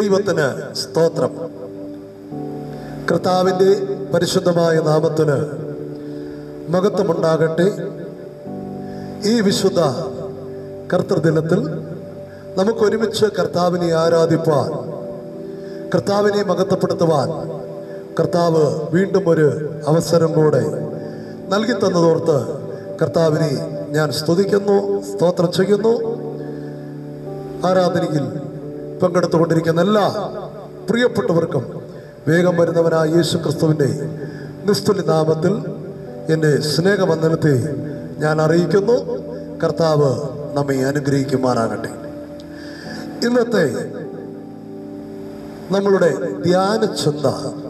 ദൈവത്തിന് സ്തോത്രം കർത്താവിൻ്റെ പരിശുദ്ധമായ നാമത്തിന് മഹത്വമുണ്ടാകട്ടെ ഈ വിശുദ്ധ കർത്തൃദിനത്തിൽ നമുക്ക് ഒരുമിച്ച് കർത്താവിനെ ആരാധിപ്പാൻ കർത്താവിനെ മഹത്വപ്പെടുത്തുവാൻ കർത്താവ് വീണ്ടും ഒരു അവസരം കൂടെ നൽകി തന്നതോർത്ത് കർത്താവിനെ ഞാൻ സ്തുതിക്കുന്നു സ്തോത്രം ചെയ്യുന്നു ആരാധനയിൽ പങ്കെടുത്തുകൊണ്ടിരിക്കുന്ന എല്ലാ പ്രിയപ്പെട്ടവർക്കും വേഗം വരുന്നവനായ യേശു ക്രിസ്തുവിൻ്റെ നിസ്തുല്യ നാമത്തിൽ എൻ്റെ സ്നേഹവന്ദനത്തെ ഞാൻ അറിയിക്കുന്നു കർത്താവ് നമ്മെ അനുഗ്രഹിക്കുമാറാകട്ടെ ഇന്നത്തെ നമ്മളുടെ ധ്യാന ചിന്ത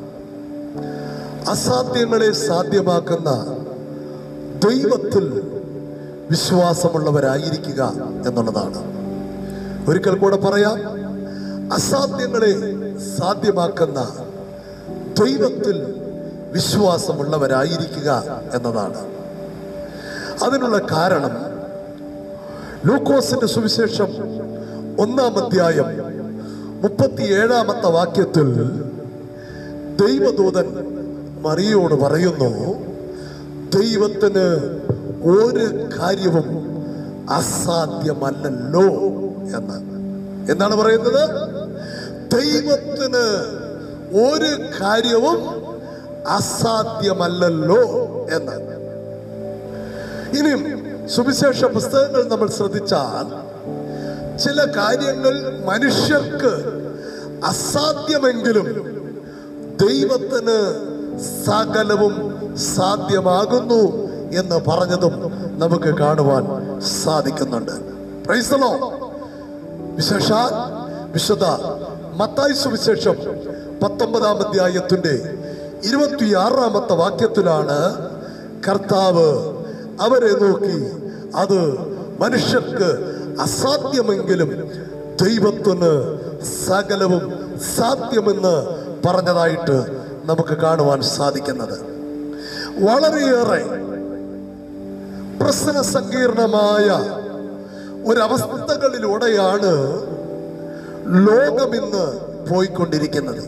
അസാധ്യങ്ങളെ സാധ്യമാക്കുന്ന ദൈവത്തിൽ വിശ്വാസമുള്ളവരായിരിക്കുക എന്നുള്ളതാണ് ഒരിക്കൽ കൂടെ പറയാം അസാധ്യങ്ങളെ സാധ്യമാക്കുന്ന ദൈവത്തിൽ വിശ്വാസമുള്ളവരായിരിക്കുക എന്നതാണ് അതിനുള്ള കാരണം ലൂക്കോസിന്റെ സുവിശേഷം ഒന്നാം അധ്യായം മുപ്പത്തിയേഴാമത്തെ വാക്യത്തിൽ ദൈവദൂതൻ മറിയോട് പറയുന്നു ദൈവത്തിന് ഒരു കാര്യവും അസാധ്യമല്ലല്ലോ എന്ന് എന്താണ് പറയുന്നത് ദൈവത്തിന് ഒരു കാര്യവും അസാധ്യമല്ലല്ലോ എന്ന് ഇനിയും സുവിശേഷ പുസ്തകങ്ങൾ നമ്മൾ ശ്രദ്ധിച്ചാൽ ചില കാര്യങ്ങൾ മനുഷ്യർക്ക് അസാധ്യമെങ്കിലും ദൈവത്തിന് സകലവും സാധ്യമാകുന്നു എന്ന് പറഞ്ഞതും നമുക്ക് കാണുവാൻ സാധിക്കുന്നുണ്ട് Praise the Lord. വിശേഷാൽ വിശുദ്ധ മത്തായി സുവിശേഷം പത്തൊമ്പതാം അധ്യായത്തിന്റെ ഇരുപത്തിയാറാമത്തെ വാക്യത്തിലാണ് കർത്താവ് അവരെ നോക്കി അത് മനുഷ്യർക്ക് അസാധ്യമെങ്കിലും ദൈവത്തിന് സകലവും സാധ്യമെന്ന് പറഞ്ഞതായിട്ട് നമുക്ക് കാണുവാൻ സാധിക്കുന്നത് വളരെയേറെ പ്രശ്ന സങ്കീർണമായ ഒരവസ്ഥകളിലൂടെയാണ് ലോകമിന്ന് പോയിക്കൊണ്ടിരിക്കുന്നത്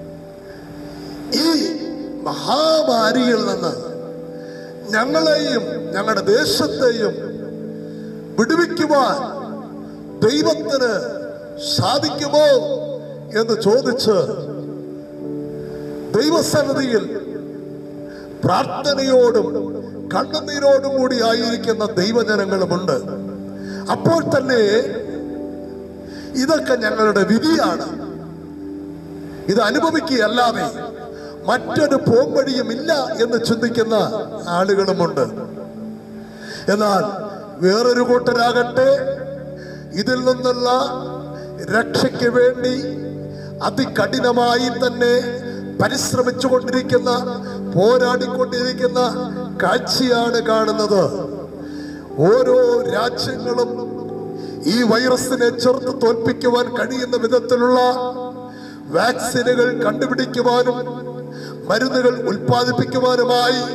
ഈ മഹാമാരിയിൽ നിന്ന് ഞങ്ങളെയും ഞങ്ങളുടെ ദേശത്തെയും വിടുവിക്കുവാൻ ദൈവത്തിന് സാധിക്കുമോ എന്ന് ചോദിച്ച് ദൈവസന്നിധിയിൽ പ്രാർത്ഥനയോടും കണ്ണുനീരോടും കൂടി ആയിരിക്കുന്ന ദൈവജനങ്ങളുമുണ്ട് അപ്പോൾ തന്നെ ഇതൊക്കെ ഞങ്ങളുടെ വിധിയാണ് ഇത് അനുഭവിക്കുകയല്ലാതെ മറ്റൊരു പോംവഴിയുമില്ല എന്ന് ചിന്തിക്കുന്ന ആളുകളുമുണ്ട് എന്നാൽ വേറൊരു കൂട്ടരാകട്ടെ ഇതിൽ നിന്നുള്ള രക്ഷയ്ക്ക് വേണ്ടി അതികഠിനമായി തന്നെ പരിശ്രമിച്ചു കൊണ്ടിരിക്കുന്ന പോരാടിക്കൊണ്ടിരിക്കുന്ന കാഴ്ചയാണ് കാണുന്നത് ഓരോ രാജ്യങ്ങളും ഈ വൈറസിനെ ചെറുത്ത് തോൽപ്പിക്കുവാൻ കഴിയുന്ന വിധത്തിലുള്ള വാക്സിനുകൾ കണ്ടുപിടിക്കുവാനും മരുന്നുകൾ ഉൽപ്പാദിപ്പിക്കുവാനുമായി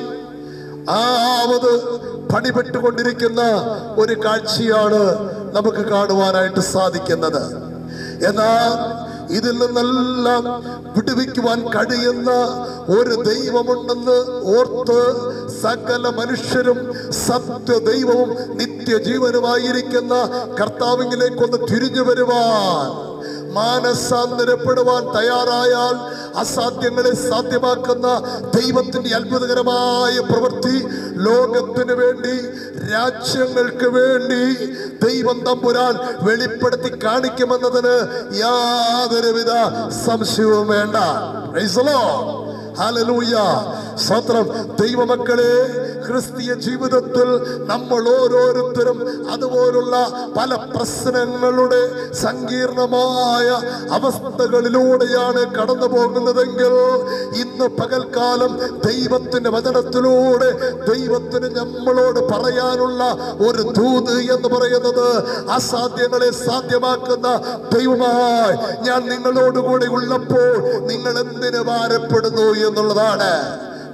ആവത് പണിപ്പെട്ടുകൊണ്ടിരിക്കുന്ന ഒരു കാഴ്ചയാണ് നമുക്ക് കാണുവാനായിട്ട് സാധിക്കുന്നത് എന്നാൽ ഇതിൽ നിന്നെല്ലാം വിടുവിക്കുവാൻ കഴിയുന്ന ഒരു ദൈവമുണ്ടെന്ന് ഓർത്ത് സകല മനുഷ്യരും സത്യ ദൈവവും നിത്യജീവനുമായിരിക്കുന്ന കർത്താവിങ്കിലേക്കൊന്ന് തിരിഞ്ഞു വരുവാൻ മാനസാന്തരപ്പെടുവാൻ തയ്യാറായാൽ അസാധ്യങ്ങളെ സാധ്യമാക്കുന്ന ദൈവത്തിന്റെ അത്ഭുതകരമായ പ്രവൃത്തി ലോകത്തിന് വേണ്ടി രാജ്യങ്ങൾക്ക് വേണ്ടി ദൈവം തമ്പുരാൻ വെളിപ്പെടുത്തി കാണിക്കുമെന്നതിന് യാതൊരുവിധ സംശയവും വേണ്ട Praise the Lord. ഹല്ലേലൂയ സ്തോത്രം ദൈവമക്കളെ ക്രിസ്തീയ ജീവിതത്തിൽ നമ്മൾ ഓരോരുത്തരും അതുപോലുള്ള പല പ്രശ്നങ്ങളുടെ സങ്കീർണമായ അവസ്ഥകളിലൂടെയാണ് കടന്നു പോകുന്നതെങ്കിൽ ഇന്ന് പകൽക്കാലം ദൈവത്തിന്റെ വചനത്തിലൂടെ ദൈവത്തിന് നമ്മളോട് പറയാനുള്ള ഒരു ദൂത് എന്ന് പറയുന്നത് അസാധ്യങ്ങളെ സാധ്യമാക്കുന്ന ദൈവമായി ഞാൻ നിങ്ങളോടുകൂടെ ഉള്ളപ്പോൾ നിങ്ങൾ എന്തിന് ഭാരപ്പെടുന്നു എന്നുള്ളതാണ്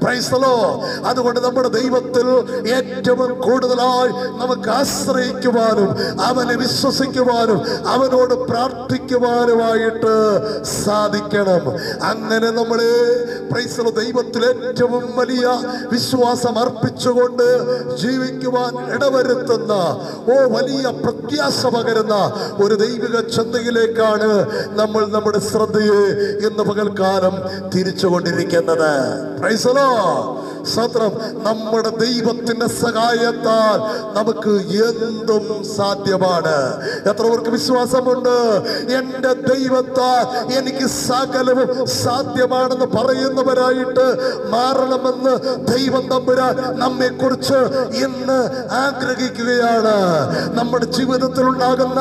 Praise the Lord. അതുകൊണ്ട് നമ്മുടെ ദൈവത്തിൽ ഏറ്റവും കൂടുതലായി നമുക്ക് ആശ്രയിക്കുവാനും അവനെ വിശ്വസിക്കുവാനും അവനോട് പ്രാർത്ഥിക്കുവാനുമായിട്ട് സാധിക്കണം അങ്ങനെ നമ്മളെ പ്രൈസല ദൈവത്തിൽ ഏറ്റവും വലിയ വിശ്വാസം അർപ്പിച്ചുകൊണ്ട് ജീവിക്കുവാൻ ഇടവരുത്തുന്ന ഓ വലിയ പ്രത്യാശ പകരുന്ന ഒരു ദൈവിക ചിന്തയിലേക്കാണ് നമ്മൾ നമ്മുടെ ശ്രദ്ധയെ ഇന്ന് പകൽക്കാലം തിരിച്ചുകൊണ്ടിരിക്കുന്നത് പ്രൈസലോ സ്വത്രം നമ്മുടെ ദൈവത്തിന്റെ സഹായത്താൽ നമുക്ക് എന്തും സാധ്യമാണ് എത്ര പേർക്ക് വിശ്വാസമുണ്ട് എന്റെ ദൈവത്താൽ എനിക്ക് സകലവും സാധ്യമാണെന്ന് പറയുന്നവരായിട്ട് മാറണമെന്ന് ദൈവം തമ്പുരാൻ നമ്മെ കുറിച്ച് ഇന്ന് ആഗ്രഹിക്കുകയാണ് നമ്മുടെ ജീവിതത്തിൽ ഉണ്ടാകുന്ന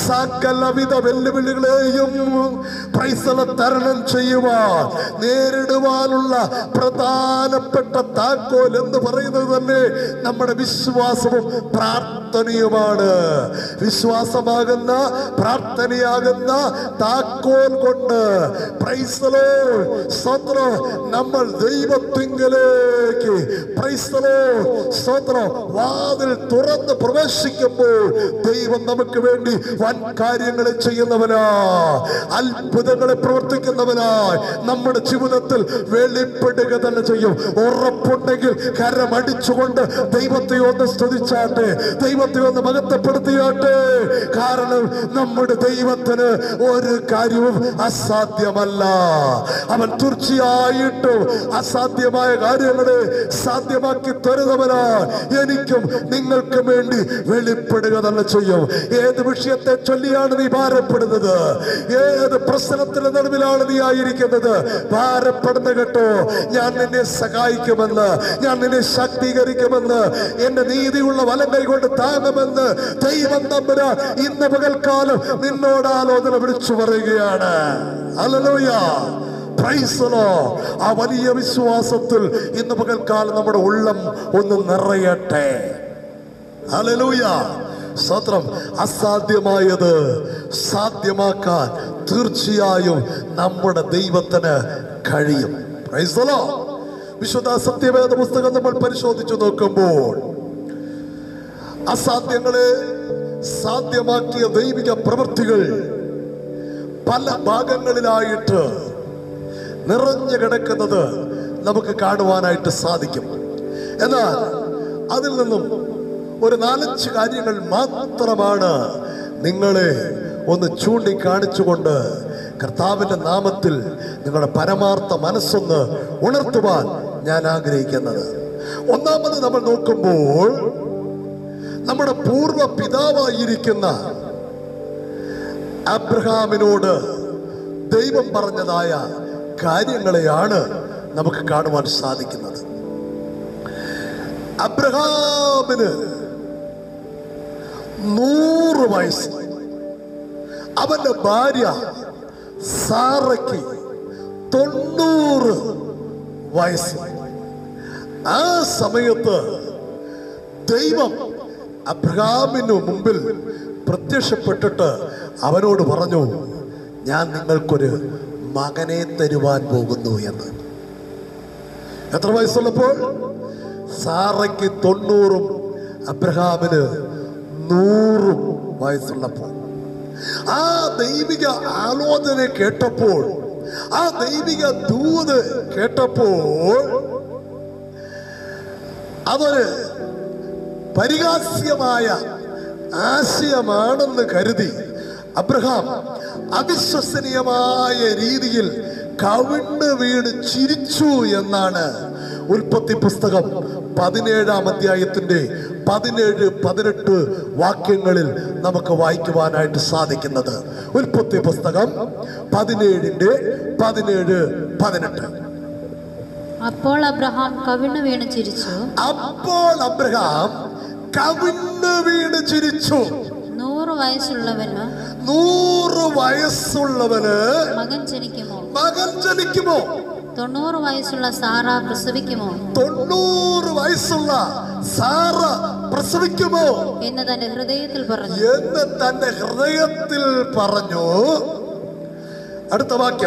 സകലവിധ വെല്ലുവിളികളെയും പ്രൈസല തരണം ചെയ്യുവാൻ നേരിടുവാനുള്ള പ്രധാനപ്പെട്ട താക്കോൽ എന്ന് പറയുന്നത് തന്നെ നമ്മുടെ വിശ്വാസവും പ്രാർത്ഥനയുമാണ് വിശ്വാസമാകുന്ന പ്രാർത്ഥനയാകുന്ന താക്കോൽ കൊണ്ട് പ്രൈസലോ സ്വത്രം നമ്മൾ ദൈവത്തിങ്കലേക്ക് പ്രൈസലോ സ്വത്രം വാതിൽ തുറന്ന് പ്രവേശിക്കുമ്പോൾ ദൈവം നമുക്ക് വേണ്ടി വൻ കാര്യങ്ങൾ ചെയ്യുന്നവനാ അത്ഭുതങ്ങളെ പ്രവർത്തിക്കുന്നവനായി നമ്മുടെ ജീവിതത്തിൽ വെളിപ്പെടുക തന്നെ ചെയ്യും ഉറപ്പുണ്ടെങ്കിൽ കരമടിച്ചുകൊണ്ട് ദൈവത്തെ ഒന്ന് സ്തുതിച്ചാട്ടെ ദൈവത്തെ ഒന്ന് മഹത്വപ്പെടുത്തിയാട്ടെ കാരണം നമ്മുടെ ദൈവത്തിന് ഒരു കാര്യവും അസാധ്യമല്ല അവൻ തീർച്ചയായിട്ടും അസാധ്യമായ കാര്യങ്ങളെ സാധ്യമാക്കി തരുന്നവനാ എനിക്കും നിങ്ങൾക്കും വേണ്ടി വെളിപ്പെടുക തന്നെ ചെയ്യും ഏത് വിഷയത്തെ ചൊല്ലിയാണ് നീ ഭാരപ്പെടുന്നത് ഏത് പ്രശ്നത്തിന്റെ നടുവിലാണ് നീ ആയിരിക്കുന്നത് ഭാരപ്പെടുന്ന കേട്ടോ ഞാൻ നിന്നെ സഹായിക്കുമെന്ന് ഞാൻ നിന്നെ ശാക്തീകരിക്കുമെന്ന് എന്റെ നീതിയുള്ള വലം കൈകൊണ്ട് താങ്ങുമെന്ന് ദൈവം തമ്പുര ഇന്ന് പകൽക്കാലം നിന്നോട് ആലോചന വിളിച്ചു പറയുകയാണ് അല്ലലോയ പ്രൈസലോ ആ വലിയ വിശ്വാസത്തിൽ ഇന്ന് പകൽക്കാലം നമ്മുടെ ഉള്ളം ഒന്ന് നിറയട്ടെ ഹല്ലേലൂയ സ്തോത്രം അസാധ്യമായത് സാധ്യമാക്കാൻ തീർച്ചയായും നമ്മുടെ ദൈവത്തിന് കഴിയും Praise the Lord. വിശുദ്ധ സത്യവേദ പുസ്തകം നമ്മൾ പരിശോധിച്ചു നോക്കുമ്പോൾ അസാധ്യങ്ങളെ സാധ്യമാക്കിയ ദൈവിക പ്രവൃത്തികൾ പല ഭാഗങ്ങളിലായിട്ട് നിറഞ്ഞു കിടക്കുന്നത് നമുക്ക് കാണുവാനായിട്ട് സാധിക്കും എന്നാൽ അതിൽ നിന്നും ഒരു നാലഞ്ച് കാര്യങ്ങൾ മാത്രമാണ് നിങ്ങളെ ഒന്ന് ചൂണ്ടിക്കാണിച്ചുകൊണ്ട് കർത്താവിൻ്റെ നാമത്തിൽ നിങ്ങളുടെ പരമാർത്ഥ മനസ്സൊന്ന് ഉണർത്തുവാൻ ഞാൻ ആഗ്രഹിക്കുന്നത് ഒന്നാമത് നമ്മൾ നോക്കുമ്പോൾ നമ്മുടെ പൂർവ്വ പിതാവായിരിക്കുന്ന അബ്രഹാമിനോട് ദൈവം പറഞ്ഞതായ കാര്യങ്ങളെയാണ് നമുക്ക് കാണുവാൻ സാധിക്കുന്നത് അബ്രഹാമിന് നൂറ് വയസ്സ് അവന്റെ ഭാര്യ സാറയ്ക്ക് തൊണ്ണൂറ് വയസ്സ് ആ സമയത്ത് ദൈവം അബ്രഹാമിന് മുമ്പിൽ പ്രത്യക്ഷപ്പെട്ടിട്ട് അവനോട് പറഞ്ഞു ഞാൻ നിങ്ങൾക്കൊരു മകനെ തരുവാൻ പോകുന്നു എന്ന് എത്ര വയസ്സുള്ളപ്പോൾ സാറയ്ക്ക് തൊണ്ണൂറും അബ്രഹാമിന് നൂറും വയസ്സുള്ളപ്പോൾ ആ ദൈവിക ആലോചന കേട്ടപ്പോൾ ആ ദൈവിക ദൂത് കേട്ടപ്പോൾ അതൊരു പരിഹാസ്യമായ ആശയമാണെന്ന് കരുതി അബ്രഹാം അവിശ്വസനീയമായ രീതിയിൽ കവിണ്ണ് വീണ് ചിരിച്ചു എന്നാണ് ഉൽപ്പത്തി പുസ്തകം പതിനേഴാം അധ്യായത്തിന്റെ പതിനേഴ് പതിനെട്ട് വാക്യങ്ങളിൽ നമുക്ക് വായിക്കുവാനായിട്ട് സാധിക്കുന്നത് ഉൽപ്പത്തി പുസ്തകം പതിനേഴിന്റെ പതിനേഴ് പതിനെട്ട് അപ്പോൾ അബ്രഹാം കവിണ്ണു വീണ് ചിരിച്ചു അപ്പോൾ അബ്രഹാം കവിണ്ണ് വീണ് ചിരിച്ചു നൂറ് വയസ്സുള്ളവന് നൂറ് വയസ്സുള്ളവന് മകൻ ജനിക്കുമോ മകൻ ജനിക്കുമോ തൊണ്ണൂറ് വയസ്സുള്ള സാറ പ്രസവിക്കുമോ തൊണ്ണൂറ് വയസ്സുള്ള സാറ പ്രസവിക്കുമോ എന്ന് തന്റെ ഹൃദയത്തിൽ പറഞ്ഞു എന്ന് തന്റെ ഹൃദയത്തിൽ പറഞ്ഞു അടുത്ത വാക്യം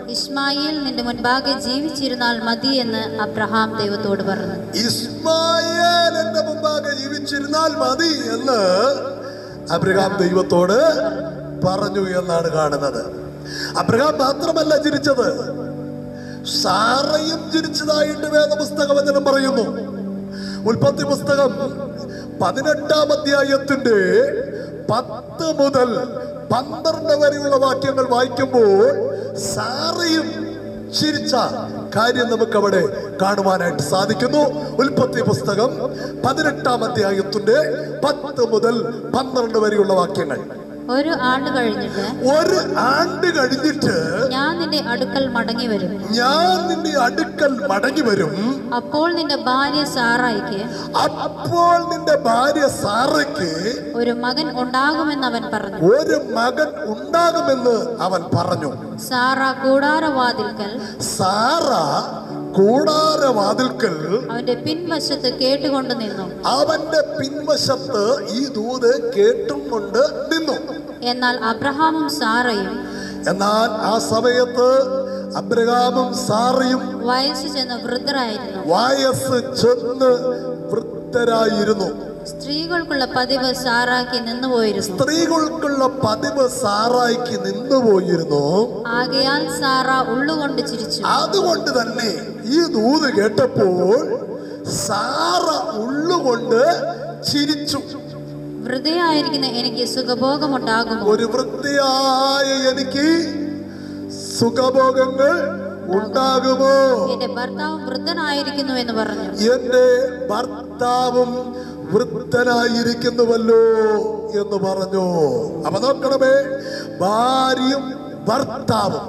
ഇസ്മായിൽ നിന്റെ മുൻപാകെ ജീവിച്ചിരുന്നാൽ മതി എന്ന് അബ്രഹാം ദൈവത്തോട് പറഞ്ഞു ഇസ്മായേൽ എന്റെ മുമ്പാകെ ജീവിച്ചിരുന്നാൽ മതി എന്ന് അബ്രഹാം ദൈവത്തോട് പറഞ്ഞു എന്നാണ് കാണുന്നത് അബ്രഹാം മാത്രമല്ല ചിരിച്ചത് സാറയും ചിരിച്ചതായിട്ട് വേദപുസ്തക വചനം പറയുന്നു ഉൽപ്പത്തി പുസ്തകം പതിനെട്ടാം അധ്യായത്തിന്റെ പത്ത് മുതൽ പന്ത്രണ്ട് വരെയുള്ള വാക്യങ്ങൾ വായിക്കുമ്പോൾ സാറയും ചിരിച്ച കാര്യം നമുക്ക് അവിടെ കാണുവാനായിട്ട് സാധിക്കുന്നു ഉൽപ്പത്തി പുസ്തകം പതിനെട്ടാം അധ്യായത്തിന്റെ പത്ത് മുതൽ പന്ത്രണ്ട് വരെയുള്ള വാക്യങ്ങൾ ഒരു ആണ്ട് കഴിഞ്ഞിട്ട് ഒരു ആണ്ട് കഴിഞ്ഞിട്ട് ഞാൻ നിന്റെ അടുക്കൽ മടങ്ങി വരും ഞാൻ നിന്റെ അടുക്കൽ മടങ്ങി വരും അപ്പോൾ നിന്റെ ഭാര്യ സാറായിക്ക് അപ്പോൾ നിന്റെ ഭാര്യ സാറയ്ക്ക് ഒരു മകൻ ഉണ്ടാകുമെന്ന് അവൻ പറഞ്ഞു ഒരു മകൻ ഉണ്ടാകുമെന്ന് അവൻ പറഞ്ഞു സാറ കൂടാരവാതിൽക്കൽ സാറ കൂടാരവാതിൽക്കൽ അവന്റെ പിൻവശത്ത് കേട്ടുകൊണ്ട് നിന്നു അവന്റെ പിൻവശത്ത് ഈ ദൂത് കേട്ടും കൊണ്ട് നിന്നു എന്നാൽ അബ്രഹാമും സാറയും എന്നാൽ ആ സമയത്ത് അബ്രഹാമും സാറയും വയസ്സ് ചെന്ന വൃദ്ധരായിരുന്നു വയസ്സ് ചെന്ന് വൃദ്ധരായിരുന്നു സ്ത്രീകൾക്കുള്ള പതിവ് സാറാക്കി നിന്നുപോയിരുന്നു സ്ത്രീകൾക്കുള്ള പതിവ് സാറായിക്ക് നിന്നുപോയിരുന്നു ആകയാൽ സാറ ഉള്ളുകൊണ്ട് ചിരിച്ചു അതുകൊണ്ട് തന്നെ ഈ ദൂത് കേട്ടപ്പോൾ സാറ ഉള്ളുകൊണ്ട് ചിരിച്ചു വൃദ്ധയായിരിക്കുന്ന എനിക്ക് സുഖഭോഗമുണ്ടാകുമോ ഒരു വൃത്തിയായ എനിക്ക് സുഖഭോഗങ്ങൾ ഉണ്ടാകുമോ എന്റെ ഭർത്താവ് വൃദ്ധനായിരിക്കുന്നു എന്ന് പറഞ്ഞു എന്റെ ഭർത്താവും വൃദ്ധനായിരിക്കുന്നുവല്ലോ എന്ന് പറഞ്ഞു അപ്പൊ നോക്കണമേ ഭാര്യയും ഭർത്താവും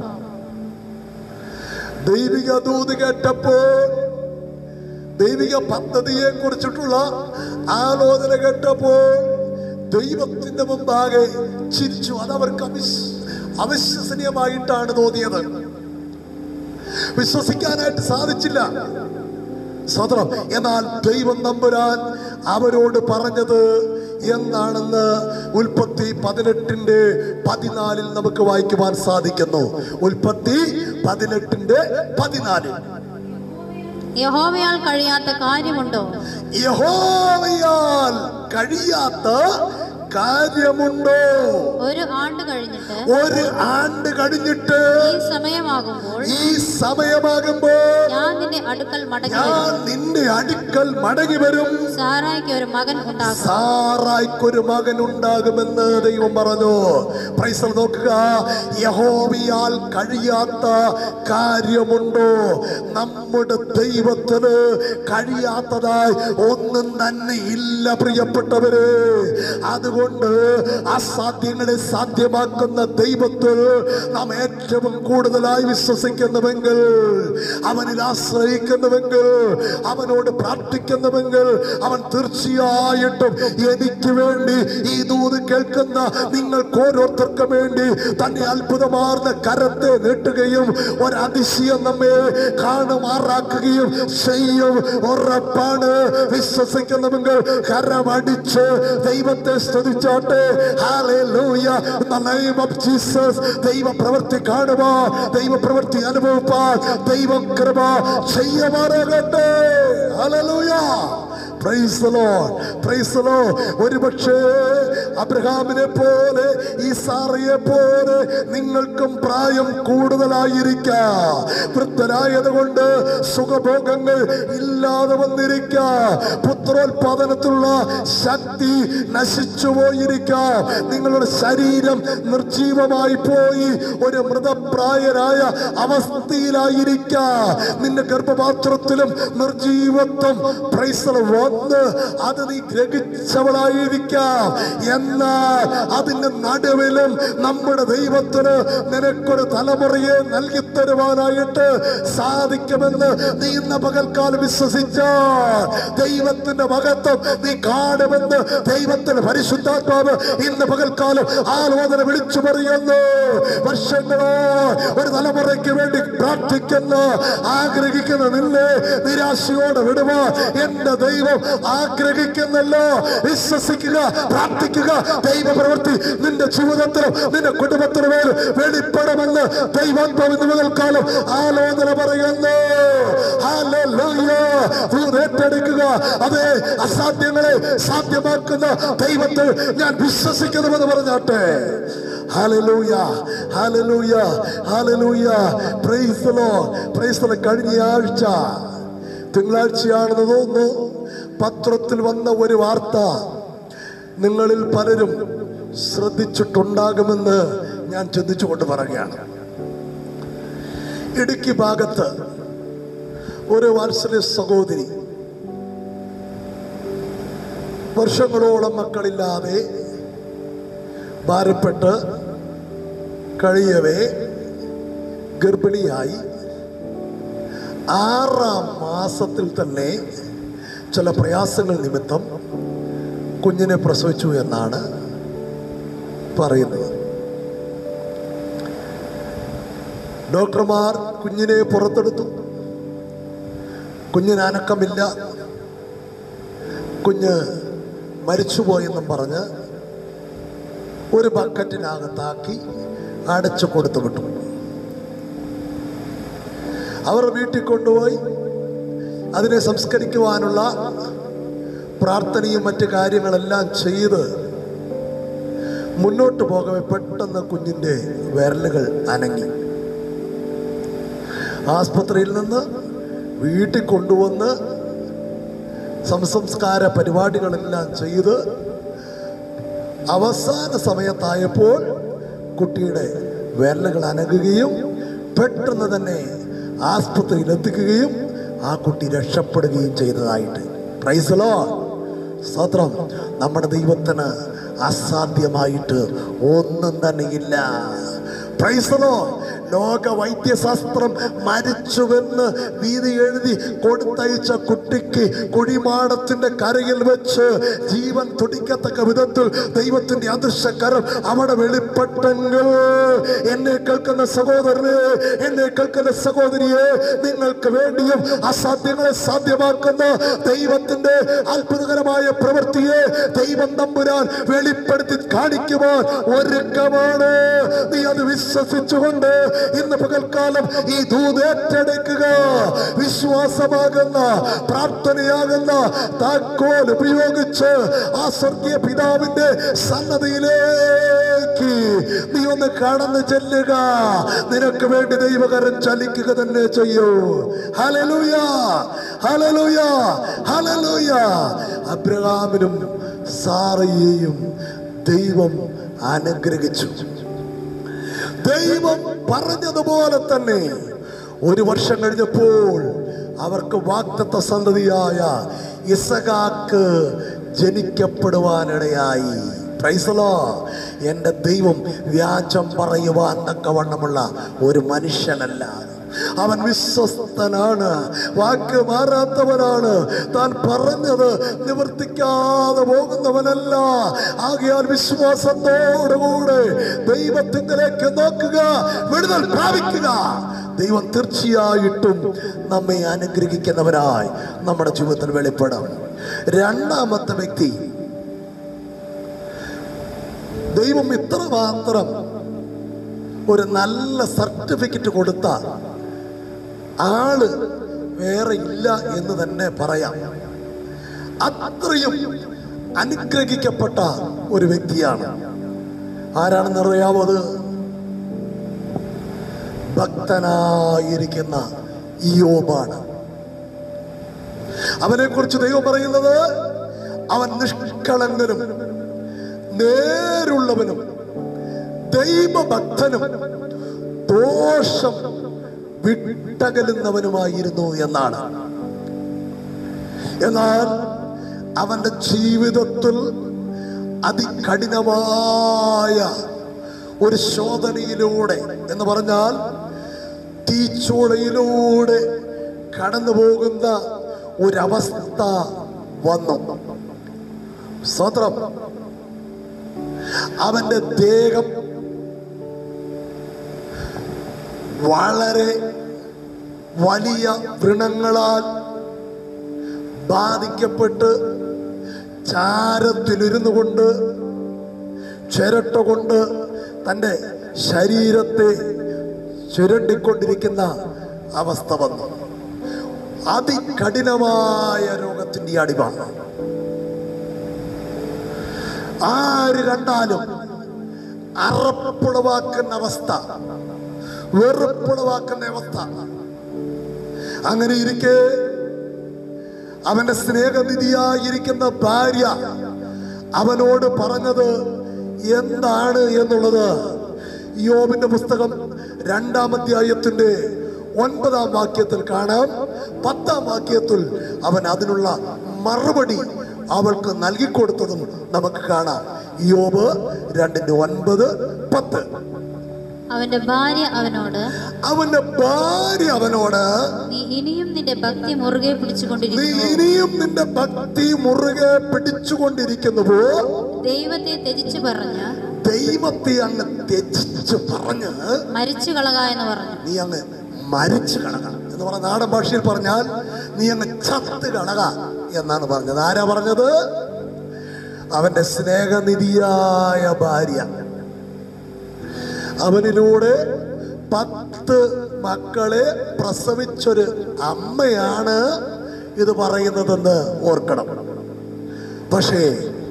ദൈവിക ദൂത് കേട്ടപ്പോൾ ദൈവിക പദ്ധതിയെ കുറിച്ചിട്ടുള്ള ആലോചന കേട്ടപ്പോൾ ദൈവത്തിന്റെ മുമ്പാകെ ചിരിച്ചു അതവർക്ക് അവിശ് അവിശ്വസനീയമായിട്ടാണ് തോന്നിയത് വിശ്വസിക്കാനായിട്ട് സാധിച്ചില്ല സ്വതന്ത്രം എന്നാൽ ദൈവം നമ്പുരാൻ അവരോട് പറഞ്ഞത് എന്താണെന്ന് ഉൽപ്പത്തി പതിനെട്ടിന്റെ പതിനാലിൽ നമുക്ക് വായിക്കുവാൻ സാധിക്കുന്നു ഉൽപ്പത്തി പതിനെട്ടിന്റെ പതിനാലിൽ യഹോവയാൽ കഴിയാത്ത കാര്യമുണ്ടോ യഹോവയാൽ കഴിയാത്ത കാര്യമുണ്ടോ ഒരു ആണ്ട് കഴിഞ്ഞിട്ട് ഒരു ആണ്ട് കഴിഞ്ഞിട്ട് ഈ സമയമാകുമ്പോൾ ഈ സമയമാകുമ്പോൾ ഞാൻ നിന്റെ അടുക്കൽ മടങ്ങി ഞാൻ വരും നിന്റെ അടുക്കൽ മടങ്ങി വരും സാറായിക്ക് ഒരു മകൻ ഉണ്ടാകും സാറായിക്കൊരു മകൻ ഉണ്ടാകുമെന്ന് ദൈവം പറഞ്ഞു പ്രൈസൽ നോക്കുക യഹോവിയാൽ കഴിയാത്ത കാര്യമുണ്ടോ നമ്മുടെ ദൈവത്തിന് കഴിയാത്തതായി ഒന്നും തന്നെ ഇല്ല പ്രിയപ്പെട്ടവര് അതുകൊണ്ട് അസാധ്യങ്ങളെ സാധ്യമാക്കുന്ന ദൈവത്തിൽ നാം ഏറ്റവും കൂടുതലായി വിശ്വസിക്കുന്നുവെങ്കിൽ അവനിൽ ആശ്രയിക്കുന്നുവെങ്കിൽ അവനോട് പ്രാർത്ഥിക്കുന്നുവെങ്കിൽ അവൻ തീർച്ചയായിട്ടും എനിക്ക് വേണ്ടി ഈ ദൂത് കേൾക്കുന്ന നിങ്ങൾക്ക് ഓരോരുത്തർക്കും വേണ്ടി തന്നെ അത്ഭുതമാർന്ന കരത്തെ നീട്ടുകയും ഒരതിശയം നമ്മെ കാണുമാറാക്കുകയും ചെയ്യും ഉറപ്പാണ് വിശ്വസിക്കുന്നുവെങ്കിൽ കരമടിച്ച് ദൈവത്തെ സ്തുതിച്ചാട്ടെ Hallelujah. In the name of Jesus. ദൈവ പ്രവൃത്തി കാണുവാ ദൈവ പ്രവൃത്തി അനുഭവിപ്പാൻ ദൈവം കൃപ ചെയ്യുമാറാകട്ടെ Hallelujah. Praise the Lord. Praise the Lord. ഒരുപക്ഷേ അബ്രഹാമിനെ പോലെ ഈ സാറയെ പോലെ നിങ്ങൾക്കും പ്രായം കൂടുതലായിരിക്കാം വൃദ്ധരായത് കൊണ്ട് സുഖഭോഗങ്ങൾ ഇല്ലാതെ വന്നിരിക്കാം പുത്രോത്പാദനത്തിലുള്ള ശക്തി നശിച്ചു പോയിരിക്കാം നിങ്ങളുടെ ശരീരം നിർജീവമായി പോയി ഒരു മൃതപ്രായരായ അവസ്ഥയിലായിരിക്കാം നിന്റെ ഗർഭപാത്രത്തിലും നിർജീവത്വം പ്രൈസൽ വന്ന് അത് നീ ഗ്രഹിച്ചവളായിരിക്കാം എന്നാൽ അതിന്റെ നടുവിലും നമ്മുടെ ദൈവത്തിന് നിനക്കൊരു തലമുറയെ നൽകി തരുവാനായിട്ട് സാധിക്കുമെന്ന് നീ ഇന്ന് പകൽക്കാലം വിശ്വസിച്ചാൽ ദൈവത്തിന്റെ മഹത്വം നീ കാണുമെന്ന് ദൈവത്തിന്റെ പരിശുദ്ധാത്മാവ് ഇന്ന് പകൽക്കാലം ആലോചന വിളിച്ചു പറയുന്നു വർഷങ്ങളോ ഒരു തലമുറയ്ക്ക് വേണ്ടി പ്രാർത്ഥിക്കുന്ന ആഗ്രഹിക്കുന്ന നിന്നെ നിരാശയോടെ വിടുവാൻ എന്റെ ദൈവം ദൈവം ആഗ്രഹിക്കുന്നല്ലോ വിശ്വസിക്കുക പ്രാർത്ഥിക്കുക ദൈവ പ്രവൃത്തി നിന്റെ ജീവിതത്തിലും നിന്റെ കുടുംബത്തിനും മേൽ വെളിപ്പെടുമെന്ന് ദൈവാത്മാവ് ഇന്ന് മുതൽക്കാലം ആലോചന പറയുന്നു ഹല്ലേലൂയ. ഭൂത് ഏറ്റെടുക്കുക അതെ അസാധ്യങ്ങളെ സാധ്യമാക്കുന്ന ദൈവത്തെ ഞാൻ വിശ്വസിക്കുന്നുവെന്ന് പറഞ്ഞാട്ടെ hallelujah hallelujah hallelujah praise the lord praise the lord കഴിഞ്ഞ ആഴ്ച തിങ്കളാഴ്ചയാണെന്ന് തോന്നുന്നു പത്രത്തിൽ വന്ന ഒരു വാർത്ത നിങ്ങളിൽ പലരും ശ്രദ്ധിച്ചിട്ടുണ്ടാകുമെന്ന് ഞാൻ ചിന്തിച്ചുകൊണ്ട് പറയുകയാണ് ഇടുക്കി ഭാഗത്ത് ഒരു വാത്സല്യ സഹോദരി വർഷങ്ങളോളം മക്കളില്ലാതെ ഭാരപ്പെട്ട് കഴിയവേ ഗർഭിണിയായി ആറാം മാസത്തിൽ തന്നെ ചില പ്രയാസങ്ങൾ നിമിത്തം കുഞ്ഞിനെ പ്രസവിച്ചു എന്നാണ് പറയുന്നത് ഡോക്ടർമാർ കുഞ്ഞിനെ പുറത്തെടുത്തു കുഞ്ഞിന് അനക്കമില്ല കുഞ്ഞ് മരിച്ചുപോയെന്നും പറഞ്ഞ് ഒരു ബക്കറ്റിനകത്താക്കി അടച്ചു കൊടുത്തു വിട്ടു അവർ വീട്ടിൽ കൊണ്ടുപോയി അതിനെ സംസ്കരിക്കുവാനുള്ള പ്രാർത്ഥനയും മറ്റു കാര്യങ്ങളെല്ലാം ചെയ്ത് മുന്നോട്ട് പോകവേ പെട്ടെന്ന് കുഞ്ഞിൻ്റെ വിരലുകൾ അനങ്ങി ആസ്പത്രിയിൽ നിന്ന് വീട്ടിൽ കൊണ്ടുവന്ന് സംസംസ്കാര പരിപാടികളെല്ലാം ചെയ്ത് അവസാന സമയത്തായപ്പോൾ കുട്ടിയുടെ വിരലുകൾ അനങ്ങുകയും പെട്ടെന്ന് തന്നെ ആസ്പത്രിയിൽ എത്തിക്കുകയും ആ കുട്ടി രക്ഷപ്പെടുകയും ചെയ്തതായിട്ട് പ്രൈസലോ സ്വത്രം നമ്മുടെ ദൈവത്തിന് അസാധ്യമായിട്ട് ഒന്നും തന്നെയില്ല പ്രൈസലോ ലോക വൈദ്യശാസ്ത്രം മരിച്ചുവെന്ന് വീതി എഴുതി കൊടുത്തയച്ച കുട്ടിക്ക് കുഴിമാടത്തിന്റെ കരയിൽ വെച്ച് ജീവൻ തുടിക്കത്തക്ക വിധത്തിൽ ദൈവത്തിന്റെ അദൃശ്യകരം അവിടെ വെളിപ്പെട്ടെങ്കിൽ എന്നെ കേൾക്കുന്ന സഹോദരനെ എന്നെ കേൾക്കുന്ന സഹോദരിയെ നിങ്ങൾക്ക് വേണ്ടിയും അസാധ്യങ്ങളെ സാധ്യമാക്കുന്ന ദൈവത്തിന്റെ അത്ഭുതകരമായ പ്രവൃത്തിയെ ദൈവം തമ്പുരാൻ വെളിപ്പെടുത്തി കാണിക്കുവാൻ ഒരുക്കമാണ് നീ അത് വിശ്വസിച്ചുകൊണ്ട് ഇന്ന് പകൽക്കാലം ഈ ദൂത് ഏറ്റെടുക്കുക വിശ്വാസമാകുന്ന പ്രാർത്ഥനയാകുന്ന താക്കോൽ ഉപയോഗിച്ച് ആ സ്വർഗീയ പിതാവിന്റെ സന്നദ്ധയിലേക്ക് നീ ഒന്ന് കടന്നു ചെല്ലുക നിനക്ക് വേണ്ടി ദൈവകരം ചലിക്കുക തന്നെ ചെയ്യൂ ഹലലൂയ ഹലലൂയ ഹലലൂയ അബ്രഹാമിനും സാറയെയും ദൈവം അനുഗ്രഹിച്ചു ദൈവം പറഞ്ഞതുപോലെ തന്നെ ഒരു വർഷം കഴിഞ്ഞപ്പോൾ അവർക്ക് വാക്തത്വ സന്തതിയായ ഇസഖാക്ക് ജനിക്കപ്പെടുവാനിടയായി പ്രൈസലോ എൻ്റെ ദൈവം വ്യാജം പറയുവാൻ തക്കവണ്ണമുള്ള ഒരു മനുഷ്യനല്ല അവൻ വിശ്വസ്തനാണ് വാക്ക് മാറാത്തവനാണ് താൻ പറഞ്ഞത് നിവർത്തിക്കാതെ പോകുന്നവനല്ല ആകയാൽ വിശ്വാസത്തോടുകൂടെ ദൈവത്തിങ്കിലേക്ക് നോക്കുക വിടുതൽ പ്രാപിക്കുക ദൈവം തീർച്ചയായിട്ടും നമ്മെ അനുഗ്രഹിക്കുന്നവരായി നമ്മുടെ ജീവിതത്തിൽ വെളിപ്പെടും രണ്ടാമത്തെ വ്യക്തി ദൈവം ഇത്രമാത്രം ഒരു നല്ല സർട്ടിഫിക്കറ്റ് കൊടുത്ത ആള് വേറെ ഇല്ല എന്ന് തന്നെ പറയാം അത്രയും അനുഗ്രഹിക്കപ്പെട്ട ഒരു വ്യക്തിയാണ് ആരാണെന്ന് അറിയാമോ അത് ഭക്തനായിരിക്കുന്ന ഇയോബാണ് അവനെ കുറിച്ച് ദൈവം പറയുന്നത് അവൻ നിഷ്കളങ്കനും നേരുള്ളവനും ദൈവഭക്തനും ദോഷം വിട്ടകലുന്നവനുമായിരുന്നു എന്നാണ് എന്നാൽ അവന്റെ ജീവിതത്തിൽ അതികഠിനമായ ഒരു ശോധനയിലൂടെ എന്ന് പറഞ്ഞാൽ തീച്ചൂളയിലൂടെ കടന്നു പോകുന്ന ഒരവസ്ഥ വന്നു സ്വത്രം അവന്റെ ദേഹം വളരെ വലിയ വൃണങ്ങളാൽ ബാധിക്കപ്പെട്ട് ചാരത്തിലിരുന്നു കൊണ്ട് ചിരട്ട കൊണ്ട് തൻ്റെ ശരീരത്തെ ചുരണ്ടിക്കൊണ്ടിരിക്കുന്ന അവസ്ഥ വന്നു അതികഠിനമായ രോഗത്തിൻ്റെ അടിമ ആര് കണ്ടാലും അറപ്പുളവാക്കുന്ന അവസ്ഥ വെറുപ്പുളവാക്കുന്ന അവസ്ഥ അങ്ങനെ ഇരിക്കെ അവന്റെ സ്നേഹനിധിയായിരിക്കുന്ന ഭാര്യ അവനോട് പറഞ്ഞത് എന്താണ് എന്നുള്ളത് യോബിന്റെ പുസ്തകം രണ്ടാം അധ്യായത്തിന്റെ ഒൻപതാം വാക്യത്തിൽ കാണാം പത്താം വാക്യത്തിൽ അവൻ അതിനുള്ള മറുപടി അവൾക്ക് നൽകിക്കൊടുത്തതും നമുക്ക് കാണാം യോബ് രണ്ടിന്റെ ഒൻപത് പത്ത് അവന്റെ ഭാര്യ അവനോട് അവന്റെ ഭാര്യ അവനോട് നീ ഇനിയും നിന്റെ ഭക്തി മുറുകെ നീ പിടിച്ചുകൊണ്ടിരിക്കുന്നു ഇനിയും നിന്റെ ഭക്തി മുറുകെ പിടിച്ചുകൊണ്ടിരിക്കുന്നുവോ ദൈവത്തെ ത്യജിച്ചു പറഞ്ഞ് ദൈവത്തെ അങ്ങ് ത്യജിച്ച് പറഞ്ഞ് മരിച്ചു കളക എന്ന് പറഞ്ഞു നീ അങ്ങ് മരിച്ചു കളക എന്ന് പറഞ്ഞ നാടൻ ഭാഷയിൽ പറഞ്ഞാൽ നീ അങ്ങ് ചത്ത് കളക എന്നാണ് പറഞ്ഞത് ആരാ പറഞ്ഞത് അവന്റെ സ്നേഹനിധിയായ ഭാര്യ അവനിലൂടെ പത്ത് മക്കളെ പ്രസവിച്ചൊരു അമ്മയാണ് ഇത് പറയുന്നതെന്ന് ഓർക്കണം പക്ഷേ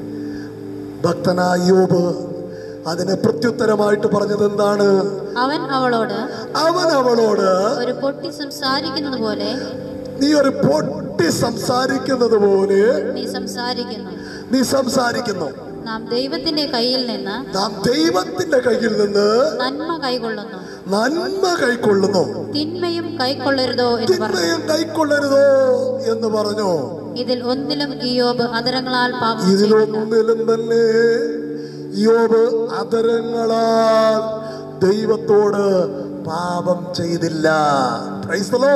ഭക്തനായ യോബ് അതിന് പ്രത്യുത്തരമായിട്ട് പറഞ്ഞത് എന്താണ് അവൻ അവളോട് അവൻ അവളോട് ഒരു പൊട്ടി സംസാരിക്കുന്നത് പോലെ നീ ഒരു പൊട്ടി സംസാരിക്കുന്നത് പോലെ നീ സംസാരിക്കുന്നു നീ സംസാരിക്കുന്നു നാം ദൈവത്തിന്റെ കയ്യിൽ നിന്ന് നാം ദൈവത്തിന്റെ കയ്യിൽ നിന്ന് നന്മ കൈകൊള്ളുന്നു നന്മ കൈക്കൊള്ളുന്നു തിന്മയും കൈക്കൊള്ളരുതോ എന്ന് പറഞ്ഞു തിന്മയും കൈക്കൊള്ളരുതോ എന്ന് പറഞ്ഞു ഇതിൽ ഒന്നിലും ഈ യോബ് അതരങ്ങളാൽ പാപം ചെയ്തില്ല ഇതിലൊന്നിലും തന്നെ യോബ് അതരങ്ങളാൽ ദൈവത്തോട് പാപം ചെയ്തില്ല പ്രൈസലോ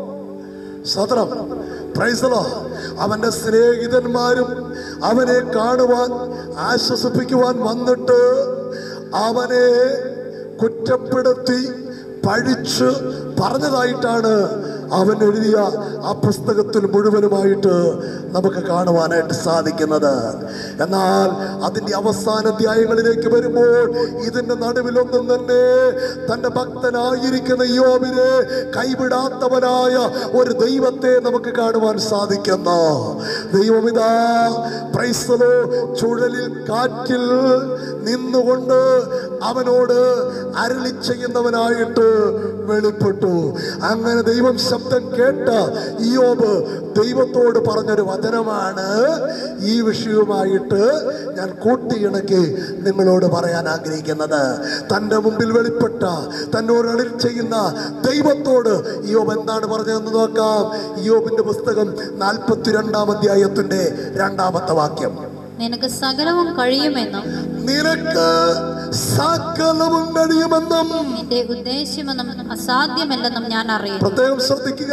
സതരം പ്രൈസലോ അവന്റെ സ്നേഹിതന്മാരും അവനെ കാണുവാൻ ആശ്വസിപ്പിക്കുവാൻ വന്നിട്ട് അവനെ കുറ്റപ്പെടുത്തി പഴിച്ച് പറഞ്ഞതായിട്ടാണ് അവൻ എഴുതിയ ആ പുസ്തകത്തിൽ മുഴുവനുമായിട്ട് നമുക്ക് കാണുവാനായിട്ട് സാധിക്കുന്നത് എന്നാൽ അതിൻ്റെ അവസാന അധ്യായങ്ങളിലേക്ക് വരുമ്പോൾ ഇതിൻ്റെ നടുവിലൊന്നും തന്നെ തൻ്റെ ഭക്തനായിരിക്കുന്ന യോബിനെ കൈവിടാത്തവനായ ഒരു ദൈവത്തെ നമുക്ക് കാണുവാൻ സാധിക്കുന്നു ദൈവമിതാ പ്രൈസലോ ചുഴലിൽ കാറ്റിൽ നിന്നുകൊണ്ട് അവനോട് അരളി ചെയ്യുന്നവനായിട്ട് വെളിപ്പെട്ടു അങ്ങനെ ദൈവം ശബ്ദം കേട്ട ഇയോബ് ദൈവത്തോട് പറഞ്ഞൊരു വചനമാണ് ഈ വിഷയവുമായിട്ട് ഞാൻ കൂട്ടിയിണക്കി നിങ്ങളോട് പറയാൻ ആഗ്രഹിക്കുന്നത് തൻ്റെ മുമ്പിൽ വെളിപ്പെട്ട തന്നോട് അളിൽ ചെയ്യുന്ന ദൈവത്തോട് ഇയോബ് എന്താണ് പറഞ്ഞതെന്ന് നോക്കാം ഇയോബിന്റെ പുസ്തകം നാൽപ്പത്തിരണ്ടാം അധ്യായത്തിന്റെ രണ്ടാമത്തെ വാക്യം നിനക്ക് സകലവും കഴിയുമെന്നും നിനക്ക് സകലവും കഴിയുമെന്നും നിന്റെ ഉദ്ദേശ്യമൊന്നും അസാധ്യമല്ലെന്നും ഞാൻ അറിയുന്നു പ്രത്യേകം ശ്രദ്ധിക്കുക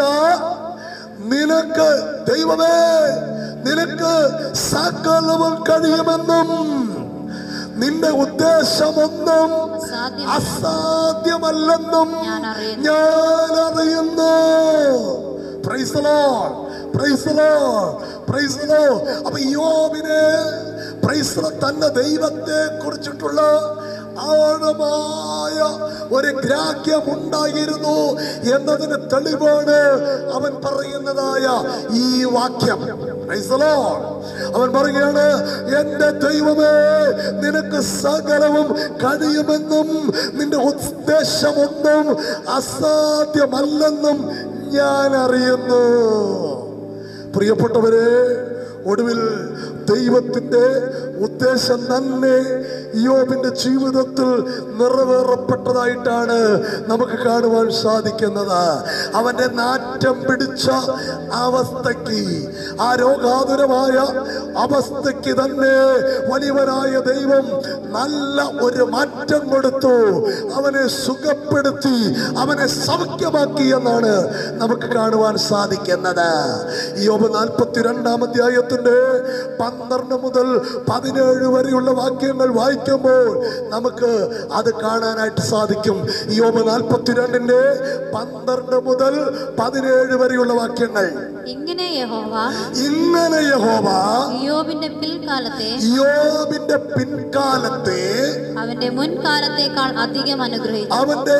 നിനക്ക് ദൈവമേ നിനക്ക് സകലവും കഴിയുമെന്നും നിന്റെ ഉദ്ദേശമൊന്നും അസാധ്യം അസാധ്യമല്ലെന്നും ഞാൻ അറിയുന്നു. ഞാൻ അറിയുന്നു Praise the Lord. Praise the Lord. Praise the Lord. അപ്പൊ യോബിന് praise the Lord, തന്റെ ദൈവത്തെ കുറിച്ചിട്ടുള്ള ആഴമായ ഒരു ഗ്രാഹ്യം ഉണ്ടായിരുന്നു എന്നതിന് തെളിവാണ് അവൻ പറയുന്നതായ ഈ വാക്യം Praise the Lord. അവൻ പറയുകയാണ് എന്റെ ദൈവമേ നിനക്ക് സകലവും കഴിയുമെന്നും നിന്റെ ഉദ്ദേശമൊന്നും അസാധ്യമല്ലെന്നും ഞാൻ അറിയുന്നു പ്രിയപ്പെട്ടവരെ ഒടുവിൽ ദൈവത്തിന്റെ ഉദ്ദേശം തന്നെ യോബിന്റെ ജീവിതത്തിൽ നിറവേറപ്പെട്ടതായിട്ടാണ് നമുക്ക് കാണുവാൻ സാധിക്കുന്നത് അവന്റെ നാറ്റം പിടിച്ച അവസ്ഥയ്ക്ക് ആ രോഗാതുരമായ അവസ്ഥയ്ക്ക് തന്നെ വലിയവനായ ദൈവം നല്ല ഒരു മാറ്റം കൊടുത്തു അവനെ സുഖപ്പെടുത്തി അവനെ സൗഖ്യമാക്കി എന്നാണ് നമുക്ക് കാണുവാൻ സാധിക്കുന്നത് യോബ് നാൽപ്പത്തിരണ്ടാം അധ്യായത്തിന്റെ പന്ത്രണ്ട് മുതൽ പതിനേഴ് വരെയുള്ള വാക്യങ്ങൾ വായിക്കുമ്പോൾ നമുക്ക് അത് കാണാനായിട്ട് സാധിക്കും യോബ് നാൽപ്പത്തിരണ്ടിന്റെ പന്ത്രണ്ട് മുതൽ പതിനേഴ് വരെയുള്ള വാക്യങ്ങൾ ഇങ്ങനെ യഹോവ ഇങ്ങനെ യഹോവ ഇയോബിന്റെ പിൽക്കാലത്തെ യോബിന്റെ പിൻകാലത്തെ അവന്റെ മുൻകാലത്തേക്കാൾ അധികം അനുഗ്രഹിച്ചു അവന്റെ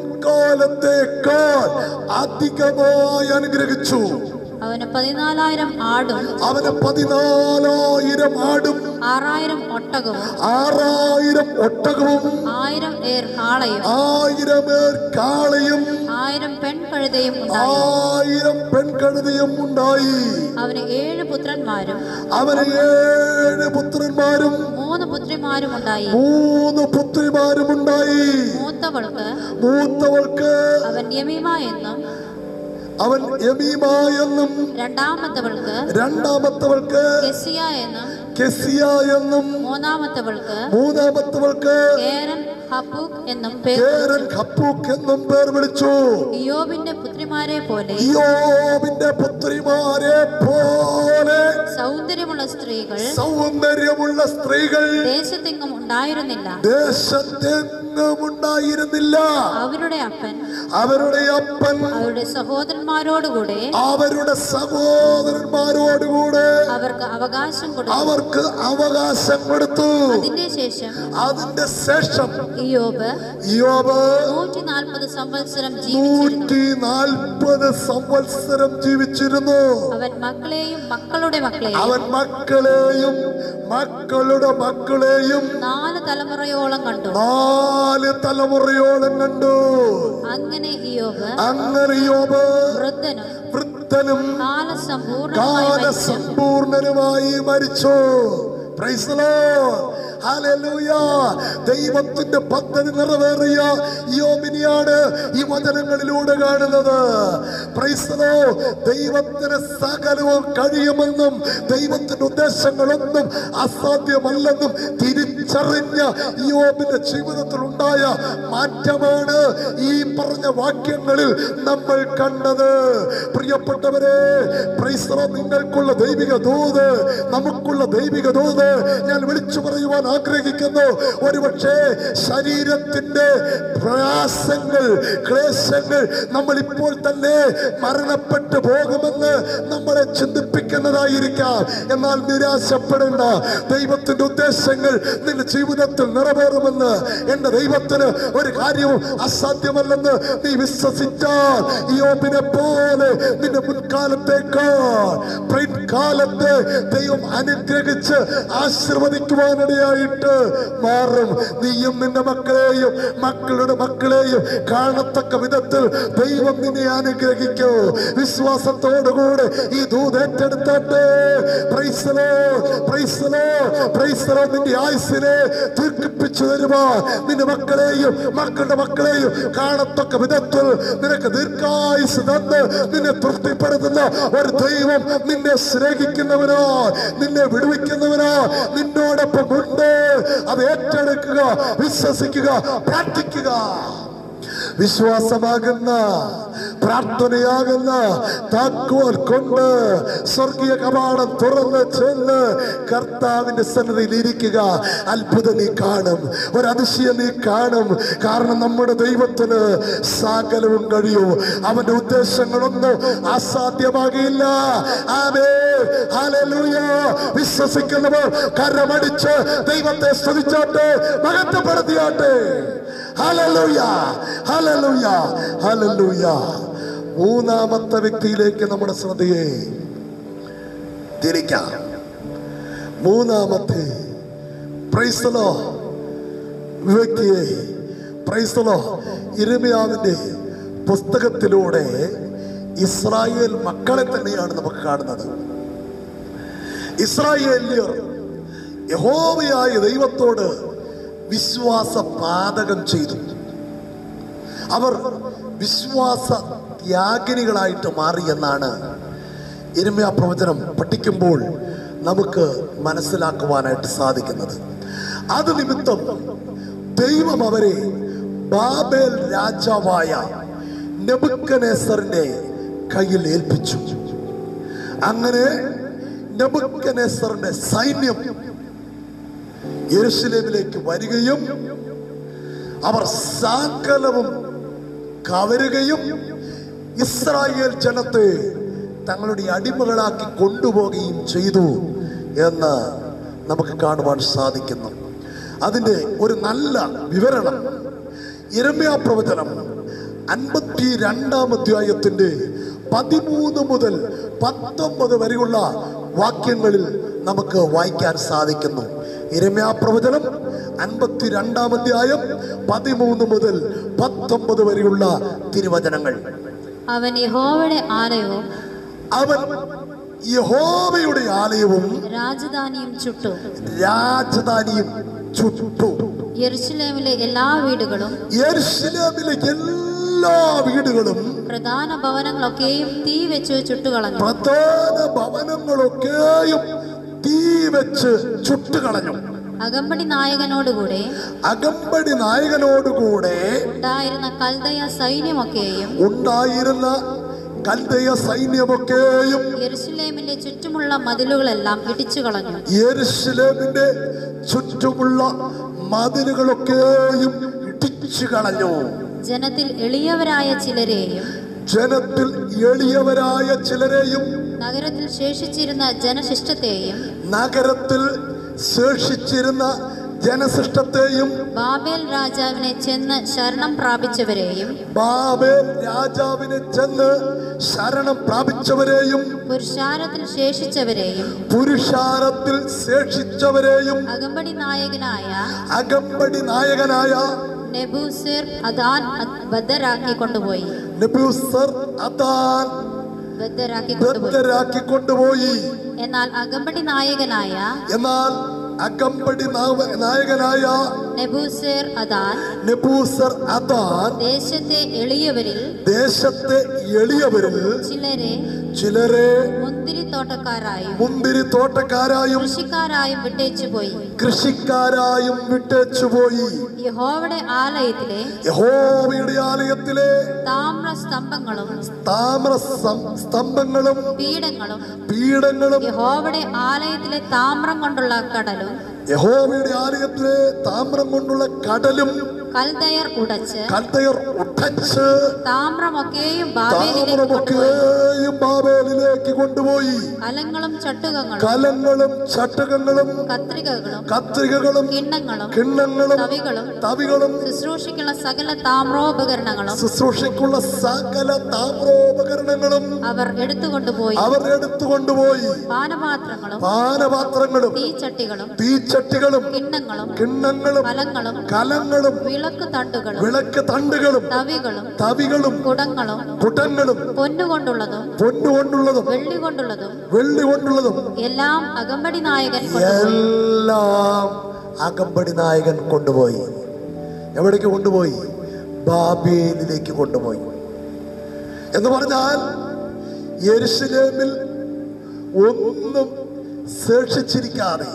മുൻകാലത്തേക്കാൾ അധികമായി അനുഗ്രഹിച്ചു അവന് പതിനാലായിരം ആടും അവന് പതിനാലായിരം ആടും ആറായിരം ഒട്ടകവും ആറായിരം ഒട്ടകവും ആയിരം ഏർ കാളയും ആയിരം പേർ കാളയും ആയിരം പെൺകഴുതയും ഉണ്ടായി ആയിരം പെൺകഴുതയും ഉണ്ടായി അവന് ഏഴ് പുത്രന്മാരും അവന് ഏഴ് പുത്രന്മാരും മൂന്ന് പുത്രിമാരും ഉണ്ടായി മൂന്ന് പുത്രിമാരും ഉണ്ടായി മൂത്തവൾക്ക് മൂത്തവൾക്ക് അവൻ യമീമ എന്നും അവൻ യമീമ എന്നും രണ്ടാമത്തവൾക്ക് രണ്ടാമത്തവൾക്ക് കെസിയ എന്നും കെസിയ എന്നും മൂന്നാമത്തവൾക്ക് മൂന്നാമത്തവൾക്ക് കേരൻ ഹപ്പൂക്ക് എന്നും പേർ കേരൻ ഖപ്പൂക്ക് എന്നും പേർ വിളിച്ചു ഇയോബിന്റെ പുത്രിമാരെ പോലെ യോബിന്റെ പുത്രിമാരെ പോലെ സൗന്ദര്യമുള്ള സ്ത്രീകൾ സൗന്ദര്യമുള്ള സ്ത്രീകൾ ദേശത്തെങ്ങും ഉണ്ടായിരുന്നില്ല ദേശത്തെങ്ങും ഉണ്ടായിരുന്നില്ല അവരുടെ അപ്പൻ അവരുടെ അപ്പൻ അവരുടെ സഹോദരന്മാരോടുകൂടെ അവരുടെ സഹോദരന്മാരോടുകൂടെ അവർക്ക് അവകാശം കൊടുത്തു അവർക്ക് അവകാശം കൊടുത്തു അതിന്റെ ശേഷം അതിന്റെ ശേഷം ഇയോബ് യോബ് നൂറ്റി നാൽപ്പത് സംവത്സരം ജീവിച്ചിരുന്നു നൂറ്റി നാൽപ്പത് സംവത്സരം ജീവിച്ചിരുന്നു അവൻ മക്കളെയും മക്കളുടെ മക്കളെയും അവൻ മക്കളെയും മക്കളുടെ മക്കളെയും നാല് തലമുറയോളം കണ്ടു നാല് തലമുറയോളം കണ്ടു അങ്ങനെ ഇയോബ് അങ്ങനെ യോബ് വൃദ്ധനും വൃദ്ധനും കാലസമ്പൂർണമായി മരിച്ചു കാലസമ്പൂർണനുമായി മരിച്ചു Praise the Lord. Hallelujah. ദൈവത്തിന്റെ പദ്ധതി നിറവേറിയ യോബിനിയാണ് ഈ വചനങ്ങളിലൂടെ കാണുന്നത് Praise the Lord. ദൈവത്തിന് സകലവും കഴിയുമെന്നും ദൈവത്തിന്റെ ഉദ്ദേശങ്ങളൊന്നും അസാധ്യമല്ലെന്നും തിരിച്ചറിഞ്ഞ യോബിന്റെ ജീവിതത്തിൽ ഉണ്ടായ മാറ്റമാണ് ഈ പറഞ്ഞ വാക്യങ്ങളിൽ നമ്മൾ കണ്ടത് പ്രിയപ്പെട്ടവരെ Praise the Lord. നിങ്ങൾക്കുള്ള ദൈവിക ദൂത് നമുക്കുള്ള ദൈവിക ദൂത് ഞാൻ വിളിച്ചു പറയുവാൻ ആഗ്രഹിക്കുന്നു ഒരുപക്ഷെ ശരീരത്തിന്റെ പ്രയാസങ്ങൾ ക്ലേശങ്ങൾ നമ്മൾ ഇപ്പോൾ തന്നെ മരണപ്പെട്ടു പോകുമെന്ന് നമ്മളെ ചിന്തിപ്പിക്കുന്നതായിരിക്കാം എന്നാൽ നിരാശപ്പെടേണ്ട ദൈവത്തിന്റെ ഉദ്ദേശങ്ങൾ നിന്റെ ജീവിതത്തിൽ നിറവേറുമെന്ന് എന്റെ ദൈവത്തിന് ഒരു കാര്യവും അസാധ്യമല്ലെന്ന് നീ വിശ്വസിച്ചാൽ യോബിനെ പോലെ നിന്റെ മുൻകാലത്തേക്കാൾ പിൻകാലത്തെ ദൈവം അനുഗ്രഹിച്ച് ആശീർവദിക്കുവാനിടയായിട്ട് മാറും നീയും നിന്റെ മക്കളെയും മക്കളുടെ മക്കളെയും കാണത്തക്ക വിധത്തിൽ ദൈവം നിന്നെ അനുഗ്രഹിക്കൂ വിശ്വാസത്തോടുകൂടെ ഈ ദൂത് ഏറ്റെടുത്തട്ടെ പ്രൈസലോ പ്രൈസലോ പ്രൈസലോ നിന്റെ ആയുസിനെ ദീർഘിപ്പിച്ചു തരുവാ നിന്റെ മക്കളെയും മക്കളുടെ മക്കളെയും കാണത്തക്ക വിധത്തിൽ നിനക്ക് ദീർഘായുസ് തന്ന് നിന്നെ തൃപ്തിപ്പെടുത്തുന്ന ഒരു ദൈവം നിന്നെ സ്നേഹിക്കുന്നവനോ നിന്നെ വിടുവിക്കുന്നവനോ നിന്നോടൊപ്പം ഉണ്ട് അത് ഏറ്റെടുക്കുക വിശ്വസിക്കുക പ്രാർത്ഥിക്കുക വിശ്വാസമാകുന്ന പ്രാർത്ഥനയാകുന്ന താക്കോൽ കൊണ്ട് സ്വർഗീയ കവാടം തുറന്ന് ചെന്ന് കർത്താവിന്റെ സന്നദ്ധയിൽ ഇരിക്കുക അത്ഭുതം നീ കാണും ഒരു അതിശയം നീ കാണും കാരണം നമ്മുടെ ദൈവത്തിന് സകലവും കഴിയും അവന്റെ ഉദ്ദേശങ്ങളൊന്നും അസാധ്യമാകില്ല ആമേ ഹല്ലേലൂയ വിശ്വസിക്കുന്നവർ കരമടിച്ച് ദൈവത്തെ സ്തുതിച്ചാട്ടെ മഹത്വപ്പെടുത്തിയാട്ടെ ഹല്ലേലൂയ ഹല്ലേലൂയ ഹല്ലേലൂയ മൂന്നാമത്തെ വ്യക്തിയിലേക്ക് നമ്മുടെ ശ്രദ്ധയെ തിരിക്കാം മൂന്നാമത്തെ പ്രൈസ്തലോ വ്യക്തിയെ പ്രൈസ്തലോ ഇരമിയാവിന്റെ പുസ്തകത്തിലൂടെ ഇസ്രായേൽ മക്കളെ തന്നെയാണ് നമുക്ക് കാണുന്നത് ഇസ്രായേലിയർ യഹോവയായ ദൈവത്തോട് വിശ്വാസ പാതകം ചെയ്തു അവർ വിശ്വാസ ത്യാഗിനികളായിട്ട് മാറി എന്നാണ് ഇരമ്യ പ്രവചനം പഠിക്കുമ്പോൾ നമുക്ക് മനസ്സിലാക്കുവാനായിട്ട് സാധിക്കുന്നത് അത് നിമിത്തം ദൈവം അവരെ ബാബേൽ രാജാവായ നെബുക്കനേസറിന്റെ കയ്യിൽ ഏൽപ്പിച്ചു അങ്ങനെ നെബുക്കനേസറിന്റെ സൈന്യം യെരുശലേമിലേക്ക് വരികയും അവർ സകലവും കവരുകയും ഇസ്രായേൽ ജനത്തെ തങ്ങളുടെ അടിമകളാക്കി കൊണ്ടുപോവുകയും ചെയ്തു എന്ന് നമുക്ക് കാണുവാൻ സാധിക്കുന്നു അതിൻ്റെ ഒരു നല്ല വിവരണം ഇരമ്യാ പ്രവചനം അൻപത്തി രണ്ടാം അധ്യായത്തിൻ്റെ പതിമൂന്ന് മുതൽ പത്തൊമ്പത് വരെയുള്ള വാക്യങ്ങളിൽ നമുക്ക് വായിക്കാൻ സാധിക്കുന്നു ഇരമ്യാ പ്രവചനം അൻപത്തി രണ്ടാം അധ്യായം പതിമൂന്ന് മുതൽ പത്തൊമ്പത് വരെയുള്ള തിരുവചനങ്ങൾ അവൻ യഹോവയുടെ ആലയവും അവൻ യഹോവയുടെ ആലയവും രാജധാനിയും ചുട്ടു രാജധാനിയും ചുട്ടു യെരുശലേമിലെ എല്ലാ വീടുകളും യെരുശലേമിലെ എല്ലാ വീടുകളും പ്രധാന ഭവനങ്ങളൊക്കെയും തീ വെച്ച് ചുട്ടുകളഞ്ഞു പ്രധാന ഭവനങ്ങളൊക്കെയും തീ വെച്ച് ചുട്ടുകളഞ്ഞു അകമ്പടി നായകനോടുകൂടെ അകമ്പടി നായകനോടുകൂടെ ഉണ്ടായിരുന്ന കൽദയ സൈന്യമൊക്കെയും ഉണ്ടായിരുന്ന കൽദയ സൈന്യമൊക്കെയും യെരുശലേമിന്റെ ചുറ്റുമുള്ള മതിലുകളെല്ലാം ഇടിച്ചു കളഞ്ഞു യെരുശലേമിന്റെ ചുറ്റുമുള്ള മതിലുകളൊക്കെയും ഇടിച്ചു കളഞ്ഞു ജനത്തിൽ എളിയവരായ ചിലരെയും ജനത്തിൽ എളിയവരായ ചിലരെയും നഗരത്തിൽ ശേഷിച്ചിരുന്ന ജനശിഷ്ടത്തെയും നഗരത്തിൽ ശേഷിച്ചിരുന്ന ജനശിഷ്ടത്തെയും ബാബേൽ രാജാവിനെ ചെന്ന് ശരണം പ്രാപിച്ചവരെയും ബാബേൽ രാജാവിനെ ചെന്ന് ശരണം പ്രാപിച്ചവരെയും പുരുഷാരത്തിൽ ശേഷിച്ചവരെയും പുരുഷാരത്തിൽ ശേഷിച്ചവരെയും അകമ്പടി നായകനായ അകമ്പടി നായകനായ നെബൂസിർ അദാൻ ബദ്ധരാക്കി കൊണ്ടുപോയി നബൂസർ അദാൻ ബദ്ധരാക്കി കൊണ്ടുപോയി ബദ്ധരാക്കി കൊണ്ടുപോയി എന്നാൽ അകമ്പടി നായകനായ എന്നാൽ അകമ്പടി നാവ- നായകനായ നെബൂസിർ അദാൻ നബൂസർ അദാൻ ദേശത്തെ എളിയവരിൽ ദേശത്തെ എളിയവരിൽ ചിലരെ ചിലരെ മുന്തിരിത്തോട്ടക്കാരായും മുന്തിരി തോട്ടക്കാരായും കൃഷിക്കാരായും വിട്ടേച്ചു പോയി കൃഷിക്കാരായും വിട്ടേച്ചുപോയി യഹോവയുടെ ആലയത്തിലെ യഹോവയുടെ ആലയത്തിലെ താമ്ര സ്തംഭങ്ങളും താമ്ര സം- സ്തംഭങ്ങളും പീഠങ്ങളും പീഠങ്ങളും യഹോവയുടെ ആലയത്തിലെ താമ്രം കൊണ്ടുള്ള കടലും യഹോവയുടെ ആലയത്തിലെ താമ്രം കൊണ്ടുള്ള കടലും കൽദയർ ഉടച്ച് കൽത്തയർ ഉടച്ച് താമ്രമൊക്കെയും ബാബേലിലേക്ക് കൊണ്ടുപോയി താമ്രമൊക്കെയും ബാബേലിലേക്ക് കൊണ്ടുപോയി കലങ്ങളും ചട്ടുകങ്ങളും കലങ്ങളും ചട്ടകങ്ങളും കത്രികകളും കത്രികകളും കിണ്ണങ്ങളും കിണ്ണങ്ങളും തവികളും തവികളും ശുശ്രൂഷയ്ക്കുള്ള സകല താമ്രോപകരണങ്ങളും ശുശ്രൂഷയ്ക്കുള്ള സകല താമ്രോപകരണങ്ങളും അവർ എടുത്തുകൊണ്ടുപോയി അവർ എടുത്തുകൊണ്ടുപോയി പാനപാത്രങ്ങളും പാനപാത്രങ്ങളും തീച്ചട്ടികളും തീച്ചട്ടികളും കിണ്ണങ്ങളും കിണ്ണങ്ങളും കലങ്ങളും കലങ്ങളും വിളക്ക് തണ്ടുകളും വിളക്ക് തണ്ടുകളും തവികളും തവികളും കുടങ്ങളും കുടങ്ങളും പൊന്നുകൊണ്ടുള്ളതും പൊന്നുകൊണ്ടുള്ളതും വെള്ളി കൊണ്ടുള്ളതും വെള്ളി കൊണ്ടുള്ളതും എല്ലാം അകമ്പടി നായകൻ കൊണ്ടുപോയി എല്ലാം അകമ്പടി നായകൻ കൊണ്ടുപോയി എവിടേക്ക് കൊണ്ടുപോയി ബാബേലിലേക്ക് കൊണ്ടുപോയി എന്ന് പറഞ്ഞാൽ യെരുശലേമിൽ ഒന്നും ശേഷിച്ചിരിക്കാതെ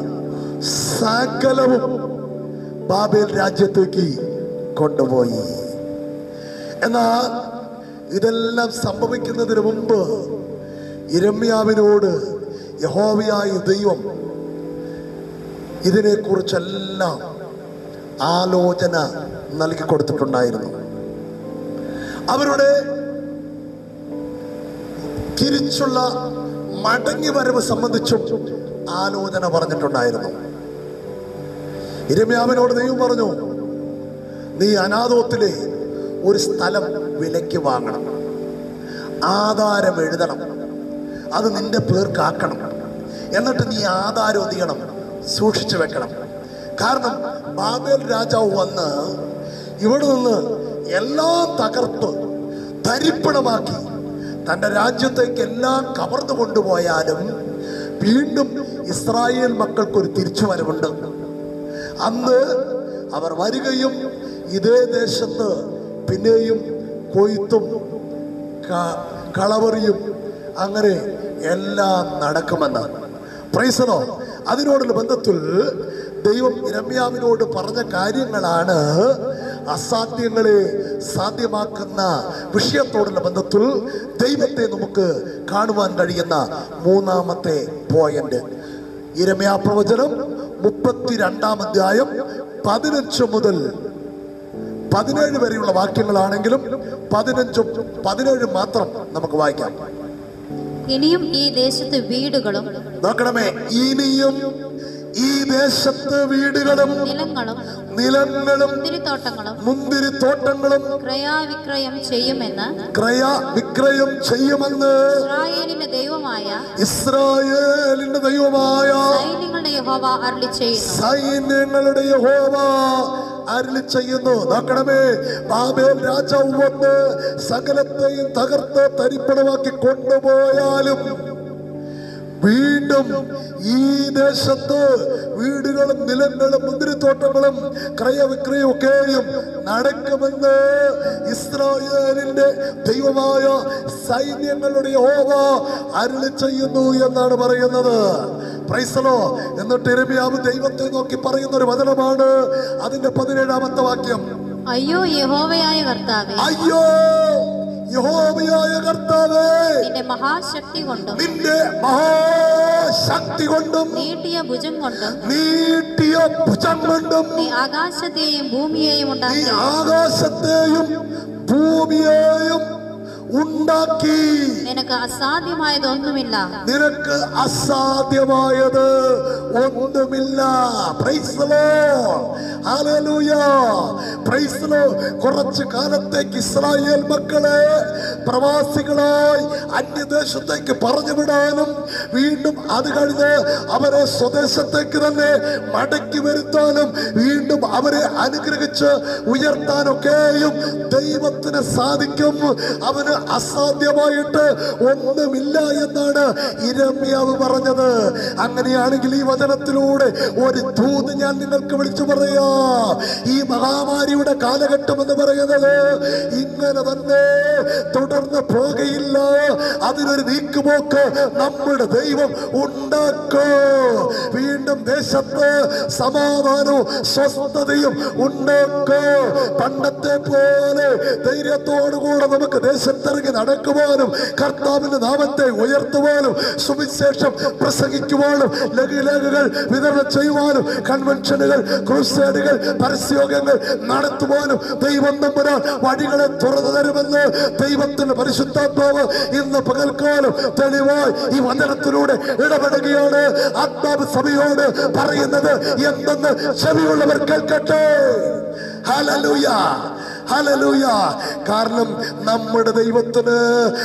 സകലവും ബാബേൽ രാജ്യത്തേക്ക് കൊണ്ടുപോയി എന്നാൽ ഇതെല്ലാം സംഭവിക്കുന്നതിന് മുമ്പ് ഇരമ്യാവിനോട് യഹോവയായ ദൈവം ഇതിനെക്കുറിച്ചെല്ലാം ആലോചന നൽകി കൊടുത്തിട്ടുണ്ടായിരുന്നു അവരുടെ തിരിച്ചുള്ള മടങ്ങി വരവ് സംബന്ധിച്ചും ആലോചന പറഞ്ഞിട്ടുണ്ടായിരുന്നു ഇരമ്യാവിനോട് ദൈവം പറഞ്ഞു നീ അനാഥോത്തിലെ ഒരു സ്ഥലം വിലയ്ക്ക് വാങ്ങണം ആധാരം എഴുതണം അത് നിന്റെ പേർക്കാക്കണം എന്നിട്ട് നീ ആധാരം ഒതിയണം സൂക്ഷിച്ചു വെക്കണം കാരണം ബാബേൽ രാജാവ് വന്ന് ഇവിടെ നിന്ന് എല്ലാം തകർത്ത് തരിപ്പണമാക്കി തൻ്റെ രാജ്യത്തേക്ക് എല്ലാം കവർന്നു കൊണ്ടുപോയാലും വീണ്ടും ഇസ്രായേൽ മക്കൾക്കൊരു തിരിച്ചുവരവുണ്ട് അന്ന് അവർ വരികയും ഇതേ ദേശത്ത് പിന്നെയും കൊയ്ത്തും ക- കളവറിയും അങ്ങനെ എല്ലാം നടക്കുമെന്ന് പ്രൈസലോ അതിനോടുള്ള ബന്ധത്തിൽ ദൈവം ഇരമ്യാവിനോട് പറഞ്ഞ കാര്യങ്ങളാണ് അസാധ്യങ്ങളെ സാധ്യമാക്കുന്ന വിഷയത്തോടുള്ള ബന്ധത്തിൽ ദൈവത്തെ നമുക്ക് കാണുവാൻ കഴിയുന്ന മൂന്നാമത്തെ പോയിന്റ് ഇരമ്യാ പ്രവചനം മുപ്പത്തിരണ്ടാം അധ്യായം പതിനഞ്ച് മുതൽ പതിനേഴ് വരെയുള്ള വാക്യങ്ങളാണെങ്കിലും പതിനഞ്ചും പതിനേഴും മാത്രം നമുക്ക് വായിക്കാം ഇനിയും ഈ ദേശത്ത് വീടുകളും നോക്കണമേ ഇനിയും ഈ ദേശത്ത് വീടുകളും നിലങ്ങളും നിലങ്ങളും മുന്തിരിത്തോട്ടങ്ങളും മുന്തിരിത്തോട്ടങ്ങളും ക്രയാവിക്രയം ചെയ്യുമെന്ന് ക്രയ വിക്രയം ചെയ്യുമെന്ന് ഇസ്രായേലിന്റെ ദൈവമായ ഇസ്രായേലിന്റെ ദൈവമായ സൈന്യങ്ങളുടെ യഹോവ അരുളി ചെയ്യുന്നു സൈന്യങ്ങളുടെ യഹോവ അരുളി ചെയ്യുന്നു നോക്കണമേ ബാബേൽ രാജാവ് വന്ന് സകലത്തെയും തകർത്ത് തരിപ്പണമാക്കി കൊണ്ടുപോയാലും വീണ്ടും ഈ ദേശത്ത് വീടുകളും നിലങ്ങളും മുന്തിരിത്തോട്ടങ്ങളും ക്രയവിക്രയം ഒക്കെയും നടക്കുമെന്ന് ഇസ്രായേലിന്റെ ദൈവമായ സൈന്യങ്ങളുടെ യഹോവ അരുളി ചെയ്യുന്നു എന്നാണ് പറയുന്നത് പ്രൈസലോ എന്നിട്ട് ഇരമ്യാവ് ദൈവത്തെ നോക്കി പറയുന്ന ഒരു വചനമാണ് അതിന്റെ പതിനേഴാമത്തെ വാക്യം അയ്യോ യഹോവയായ കർത്താവേ അയ്യോ യഹോവയായ കർത്താവേ നിന്റെ മഹാശക്തി കൊണ്ടും നിന്റെ മഹാശക്തി കൊണ്ടും നീട്ടിയ ഭുജം കൊണ്ടും നീട്ടിയ ഭുജം കൊണ്ടും നീ ആകാശത്തെയും ഭൂമിയെയും നീ ഉണ്ടാക്കി ആകാശത്തെയും ഭൂമിയെയും ഉണ്ടാക്കി നിനക്ക് അസാധ്യമായതൊന്നുമില്ല നിനക്ക് അസാധ്യമായത് ഒന്നുമില്ല Praise the Lord. Hallelujah. Praise the Lord. കുറച്ച് കാലത്തേക്ക് ഇസ്രായേൽ മക്കളെ പ്രവാസികളായി അന്യദേശത്തേക്ക് പറഞ്ഞു വിടാനും വീണ്ടും അത് കഴിഞ്ഞ് അവരെ സ്വദേശത്തേക്ക് തന്നെ മടക്കി വരുത്താനും വീണ്ടും അവരെ അനുഗ്രഹിച്ച് ഉയർത്താനൊക്കെയും ദൈവത്തിന് സാധിക്കും അവന് അസാധ്യമായിട്ട് ഒന്നുമില്ല എന്നാണ് ഇരമ്യാവ് പറഞ്ഞത് അങ്ങനെയാണെങ്കിൽ ഈ വചനത്തിലൂടെ ഒരു ദൂത് ഞാൻ നിങ്ങൾക്ക് വിളിച്ചു പറയാ ഈ മഹാമാരിയുടെ കാലഘട്ടം എന്ന് പറയുന്നത് ഇങ്ങനെ തന്നെ തുടർന്ന് പോകുകയില്ല അതിനൊരു നീക്കുപോക്ക് നമ്മുടെ ദൈവം ഉണ്ടാക്കോ വീണ്ടും ദേശത്ത് സമാധാനവും സ്വസ്ഥതയും ഉണ്ടാക്കോ പണ്ടത്തെ പോലെ ധൈര്യത്തോടുകൂടെ നമുക്ക് ദേശത്തിറങ്ങി നടക്കുവാനും കർത്താവിന്റെ നാമത്തെ ഉയർത്തുവാനും സുവിശേഷം പ്രസംഗിക്കുവാനും ലഘുലേഖകൾ വിതരണം ചെയ്യുവാനും കൺവെൻഷനുകൾ ക്രൂസേഡുകൾ പരസ്യോഗങ്ങൾ നടത്തുവാനും ദൈവം നമ്പുരാൻ വഴികളെ തുറന്നു തരുമെന്ന് ദൈവത്തിന്റെ പരിശുദ്ധാത്മാവ് ഇന്ന് പകൽക്കാലം തെളിവായി ഈ വചനത്തിലൂടെ ഇടപെടുകയാണ് ആത്മാവ് സഭയോട് പറയുന്നത് എന്തെന്ന് ചെവിയുള്ളവർ കേൾക്കട്ടെ ഹല്ലേലൂയ ഹല്ലേലൂയ കാരണം നമ്മുടെ ദൈവത്തിന്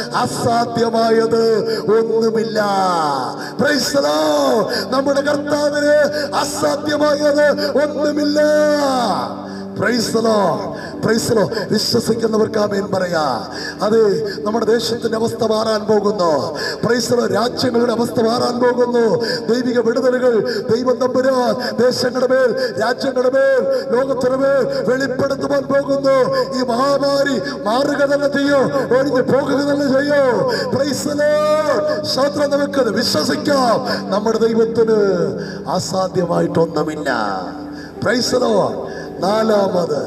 അസാധ്യമായത് ഒന്നുമില്ല Praise the Lord. നമ്മുടെ കർത്താവിന് അസാധ്യമായത് ഒന്നുമില്ല Praise the Lord. Praise the Lord. വിശ്വസിക്കുന്നവർക്ക് ആമേൻ പറയാ അതെ നമ്മുടെ ദേശത്തിന്റെ അവസ്ഥ മാറാൻ പോകുന്നു Praise the Lord. രാജ്യങ്ങളുടെ അവസ്ഥ മാറാൻ പോകുന്നു ദൈവിക വിടുതലുകൾ ദൈവം തമ്പുരാൻ ദേശങ്ങളുടെ മേൽ രാജ്യങ്ങളുടെ മേൽ ലോകത്തിന് മേൽ വെളിപ്പെടുത്തുവാൻ പോകുന്നു ഈ മഹാമാരി മാറുക തന്നെ ചെയ്യോ ഒഴിഞ്ഞു പോകുക തന്നെ ചെയ്യോ Praise the Lord. സ്തോത്രം നമുക്കത് വിശ്വസിക്കാം നമ്മുടെ ദൈവത്തിന് അസാധ്യമായിട്ടൊന്നുമില്ല Praise the Lord. നാലാമത്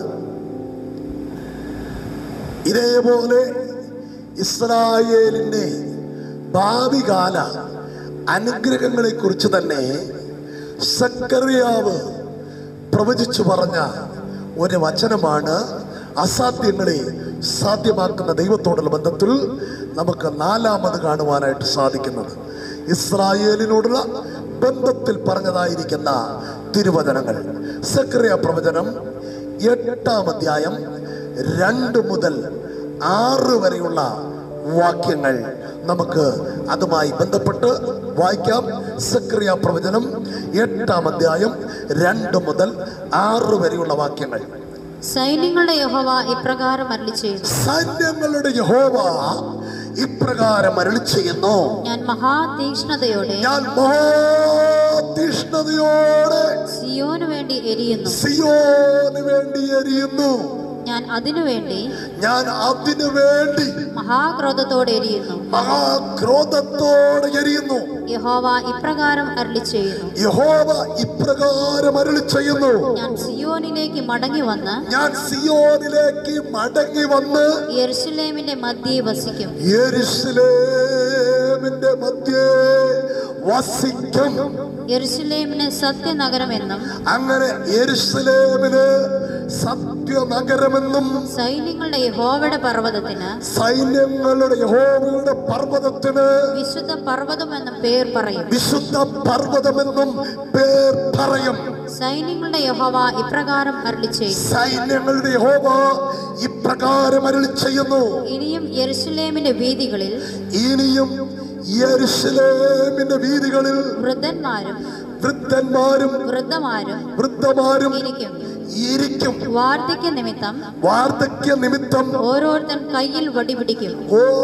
ഇതേപോലെ ഇസ്രായേലിന്റെ ഭാവികാല അനുഗ്രഹങ്ങളെ കുറിച്ച് തന്നെ സക്കറിയാവ് പ്രവചിച്ചു പറഞ്ഞ ഒരു വചനമാണ് അസാധ്യങ്ങളെ സാധ്യമാക്കുന്ന ദൈവത്തോടുള്ള ബന്ധത്തിൽ നമുക്ക് നാലാമത് കാണുവാനായിട്ട് സാധിക്കുന്നത് ഇസ്രായേലിനോടുള്ള ബന്ധത്തിൽ പറഞ്ഞതായിരിക്കുന്ന തിരുവചനങ്ങൾ സക്രിയ പ്രവചനം എട്ടാം അധ്യായം രണ്ട് മുതൽ ആറ് വരെയുള്ള വാക്യങ്ങൾ നമുക്ക് അതുമായി ബന്ധപ്പെട്ട് വായിക്കാം സക്രിയ പ്രവചനം എട്ടാം അധ്യായം രണ്ട് മുതൽ ആറ് വരെയുള്ള വാക്യങ്ങൾ സൈന്യങ്ങളുടെ യഹോവ ഇപ്രകാരം അരുളി ചെയ്യുന്നു സൈന്യങ്ങളുടെ യഹോവ ഇപ്രകാരം അരുളി ചെയ്യുന്നു ഞാൻ മഹാതീക്ഷ്ണതയോടെ ഞാൻ മഹാതീഷ്ണതയോടെ സിയോന് വേണ്ടി എരിയുന്നു സിയോന് വേണ്ടി എരിയുന്നു ഞാൻ അതിനുവേണ്ടി ഞാൻ അതിനു വേണ്ടി മഹാക്രോധത്തോടെ എരിയുന്നു മഹാക്രോധത്തോടെ എരിയുന്നു യഹോവ ഇപ്രകാരം അരുളി ചെയ്യുന്നു യഹോവ ഇപ്രകാരം അരുളി ചെയ്യുന്നു ഞാൻ സിയോനിലേക്ക് മടങ്ങി വന്ന് ഞാൻ സിയോനിലേക്ക് മടങ്ങി വന്ന് യെരുശലേമിന്റെ മധ്യേ വസിക്കും യെരുശലേമിന്റെ മധ്യേ വസിക്കും യെരുശലേമിന് സത്യനഗരമെന്നും അങ്ങനെ യെരുശലേമിന് സത്യനഗരമെന്നും സൈന്യങ്ങളുടെ യഹോവയുടെ പർവ്വതത്തിന് സൈന്യങ്ങളുടെ യഹോവയുടെ പർവ്വതത്തിന് വിശുദ്ധ പർവ്വതമെന്നും പേർ പറയും വിശുദ്ധ പർവ്വതമെന്നും പേർ പറയും സൈന്യങ്ങളുടെ യഹോവ ഇപ്രകാരം അരുളി ചെയ്യും സൈന്യങ്ങളുടെ യഹോവ ഇപ്രകാരം അരുളി ചെയ്യുന്നു ഇനിയും യെരുശലേമിന്റെ വീതികളിൽ ഇനിയും യെരുശലേമിന്റെ വീതികളിൽ വൃദ്ധന്മാരും വൃദ്ധന്മാരും വൃദ്ധമാരും വൃദ്ധമാരും ഇരിക്കും ഇരിക്കും വാർദ്ധക്യ നിമിത്തം വാർദ്ധക്യ നിമിത്തം ഓരോരുത്തൻ കയ്യിൽ വടി പിടിക്കും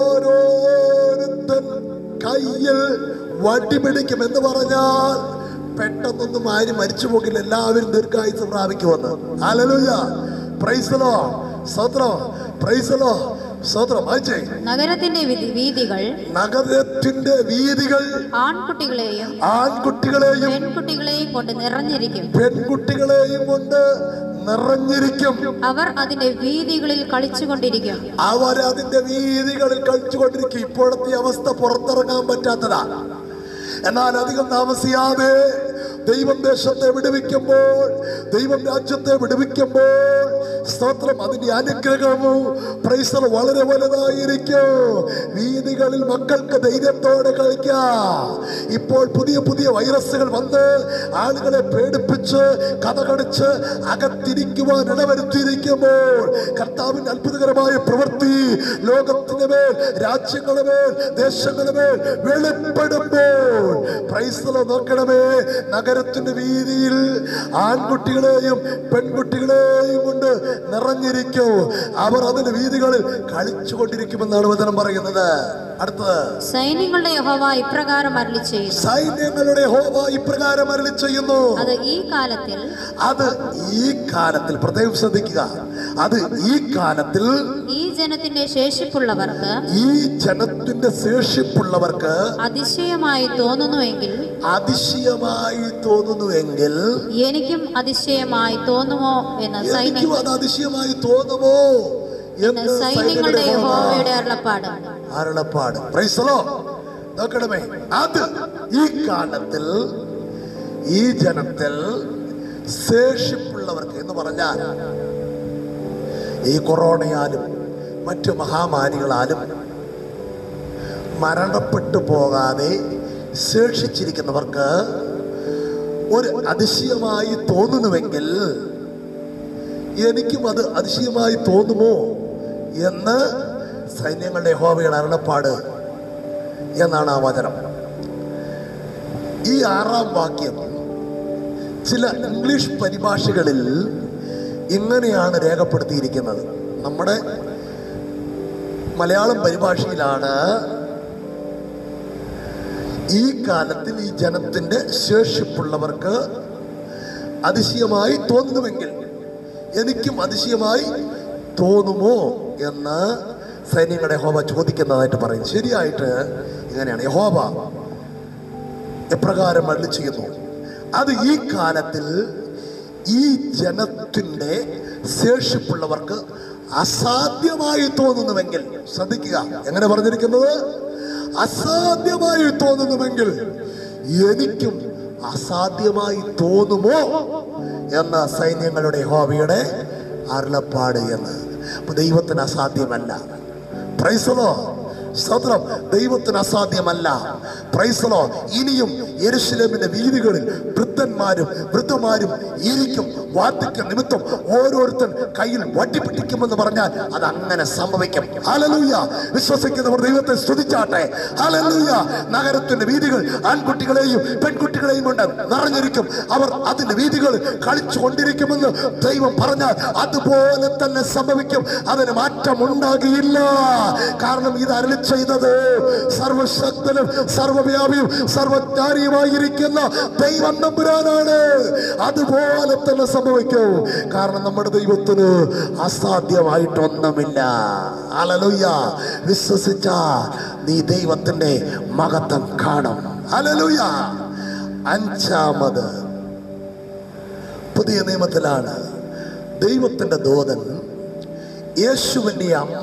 ഓരോരുത്തൻ കയ്യിൽ വടി പിടിക്കും എന്ന് പറഞ്ഞാൽ പെട്ടെന്നൊന്നും ആരും മരിച്ചു പോകില്ല എല്ലാവരും ദീർഘായുസ് പ്രാപിക്കുമെന്ന് ഹല്ലേലൂയ പ്രൈസലോ സ്തോത്രം പ്രൈസലോ സ്തോത്രം വായിച്ചേ നഗരത്തിന്റെ വിധി- വീതികൾ നഗരത്തിന്റെ വീതികൾ ആൺകുട്ടികളെയും ആൺകുട്ടികളെയും പെൺകുട്ടികളെയും കൊണ്ട് നിറഞ്ഞിരിക്കും പെൺകുട്ടികളെയും കൊണ്ട് നിറഞ്ഞിരിക്കും അവർ അതിന്റെ വീതികളിൽ കളിച്ചുകൊണ്ടിരിക്കും അവരതിന്റെ വീതികളിൽ കളിച്ചുകൊണ്ടിരിക്കും ഇപ്പോഴത്തെ അവസ്ഥ പുറത്തിറങ്ങാൻ പറ്റാത്തതാ എന്നാൽ അധികം താമസിയാതെ ദൈവം ദേശത്തെ വിടുവിക്കുമ്പോൾ ദൈവം രാജ്യത്തെ വിടുവിക്കുമ്പോൾ സ്തോത്രം അതിന്റെ അനുഗ്രഹവും പ്രൈസർ വളരെ വലുതായിരിക്കും വീതികളിൽ മക്കൾക്ക് ധൈര്യത്തോടെ കളിക്കാം ഇപ്പോൾ പുതിയ പുതിയ വൈറസുകൾ വന്ന് ആളുകളെ പേടിപ്പിച്ച് കഥകടിച്ച് അകത്തിരിക്കുവാൻ ഇടവരുത്തിയിരിക്കുമ്പോൾ കർത്താവിന്റെ അത്ഭുതകരമായ പ്രവൃത്തി ലോകത്തിന് മേൽ രാജ്യങ്ങളുടെ മേൽ ദേശങ്ങളുടെ മേൽ വെളിപ്പെടുമ്പോൾ പ്രൈസലോ നോക്കണമേ നഗരത്തിന്റെ വീതിയിൽ ആൺകുട്ടികളെയും പെൺകുട്ടികളെയും കൊണ്ട് നിറഞ്ഞിരിക്കും അവർ അതിന്റെ വീതികളിൽ കളിച്ചുകൊണ്ടിരിക്കുമെന്നാണ് വചനം പറയുന്നത് അടുത്തത് സൈന്യങ്ങളുടെ യഹോവ ഇപ്രകാരം അരുളി ചെയ്യുന്നു സൈന്യങ്ങളുടെ ഹോവ ഇപ്രകാരം അരളി ചെയ്യുന്നു അത് ഈ കാലത്തിൽ അത് ഈ കാലത്തിൽ പ്രത്യേകം ശ്രദ്ധിക്കുക അത് ഈ കാലത്തിൽ ഈ ജനത്തിന്റെ ശേഷിപ്പുള്ളവർക്ക് ഈ ജനത്തിന്റെ ശേഷിപ്പുള്ളവർക്ക് അതിശയമായി തോന്നുന്നുവെങ്കിൽ അതിശയമായി തോന്നുന്നുവെങ്കിൽ എനിക്കും അതിശയമായി തോന്നുമോ എന്ന് എനിക്കും സൈന്യം അത് അതിശയമായി തോന്നുമോ എന്ന് എന്ന് സൈന്യങ്ങളുടെ യഹോവയുടെ അരുളപ്പാട് അരുളപ്പാട് പ്രൈസലോ നോക്കണമേ അത് ഈ കാലത്തിൽ ഈ ജനത്തിൽ ശേഷിപ്പുള്ളവർക്ക് എന്ന് പറഞ്ഞാൽ ഈ കൊറോണയാലും മറ്റു മഹാമാരികളാലും മരണപ്പെട്ടു പോകാതെ ശേഷിച്ചിരിക്കുന്നവർക്ക് ഒരു അതിശയമായി തോന്നുന്നുവെങ്കിൽ എനിക്കും അത് അതിശയമായി തോന്നുമോ എന്ന് സൈന്യങ്ങളുടെ ഹോവയുടെ അരുളപ്പാട് എന്നാണ് ആ വചനം ഈ ആറാം വാക്യം ചില ഇംഗ്ലീഷ് പരിഭാഷകളിൽ ഇങ്ങനെയാണ് രേഖപ്പെടുത്തിയിരിക്കുന്നത് നമ്മുടെ മലയാളം പരിഭാഷയിലാണ് ഈ കാലത്തിൽ ഈ ജനത്തിന്റെ ശേഷിപ്പുള്ളവർക്ക് അതിശയമായി തോന്നുന്നുവെങ്കിൽ എനിക്കും അതിശയമായി തോന്നുമോ എന്ന് സൈന്യങ്ങളുടെ യഹോവ ചോദിക്കുന്നതായിട്ട് പറയും ശരിയായിട്ട് ഇങ്ങനെയാണ് യഹോവ എപ്രകാരം അള്ളി ചെയ്യുന്നു അത് ഈ കാലത്തിൽ ഈ ജനത്തിൻ്റെ ശേഷിപ്പുള്ളവർക്ക് അസാധ്യമായി തോന്നുന്നുവെങ്കിൽ ശ്രദ്ധിക്കുക എങ്ങനെ പറഞ്ഞിരിക്കുന്നത് അസാധ്യമായി തോന്നുന്നുവെങ്കിൽ എനിക്കും അസാധ്യമായി തോന്നുമോ എന്ന സൈന്യങ്ങളുടെ ഹോബിയുടെ അരുളപ്പാട് എന്ന് അപ്പൊ ദൈവത്തിന് അസാധ്യമല്ല പ്രൈസലോ സ്തോത്രം ദൈവത്തിന് അസാധ്യമല്ല പ്രൈസലോ ഇനിയും യെരുശലേമിന്റെ വീതികളിൽ വൃദ്ധന്മാരും വൃദ്ധമാരും ഇരിക്കും വാർദ്ധക്യ നിമിത്തം ഓരോരുത്തൻ കയ്യിൽ വട്ടി പിടിക്കുമെന്ന് പറഞ്ഞാൽ അത് അങ്ങനെ സംഭവിക്കും ഹല്ലേലൂയ വിശ്വസിക്കുന്നവർ ദൈവത്തെ സ്തുതിച്ചാട്ടെ ഹല്ലേലൂയ നഗരത്തിന്റെ വീതികൾ ആൺകുട്ടികളെയും പെൺകുട്ടികളെയും കൊണ്ട് നിറഞ്ഞിരിക്കും അവർ അതിന്റെ വീതികൾ കളിച്ചു കൊണ്ടിരിക്കുമെന്ന് ദൈവം പറഞ്ഞാൽ അതുപോലെ തന്നെ സംഭവിക്കും അതിന് മാറ്റം ഉണ്ടാകിയില്ല കാരണം ഇത് അരളി ചെയ്തത് സർവശക്തനും സർവവ്യാപിയും സർവജ്ഞാനിയുമായിരിക്കുന്ന ദൈവം തമ്പുരാൻ തമ്പുരാനാണ് അതുപോലെ തന്നെ സംഭവിക്കും കാരണം നമ്മുടെ ദൈവത്തിന് അസാധ്യമായിട്ടൊന്നുമില്ല അലലുയ്യ വിശ്വസിച്ച നീ ദൈവത്തിന്റെ മഹത്വം കാണും അലലുയ്യ അഞ്ചാമത് പുതിയ നിയമത്തിലാണ് ദൈവത്തിന്റെ ദൂതൻ യേശുവിൻ്റെ അമ്മ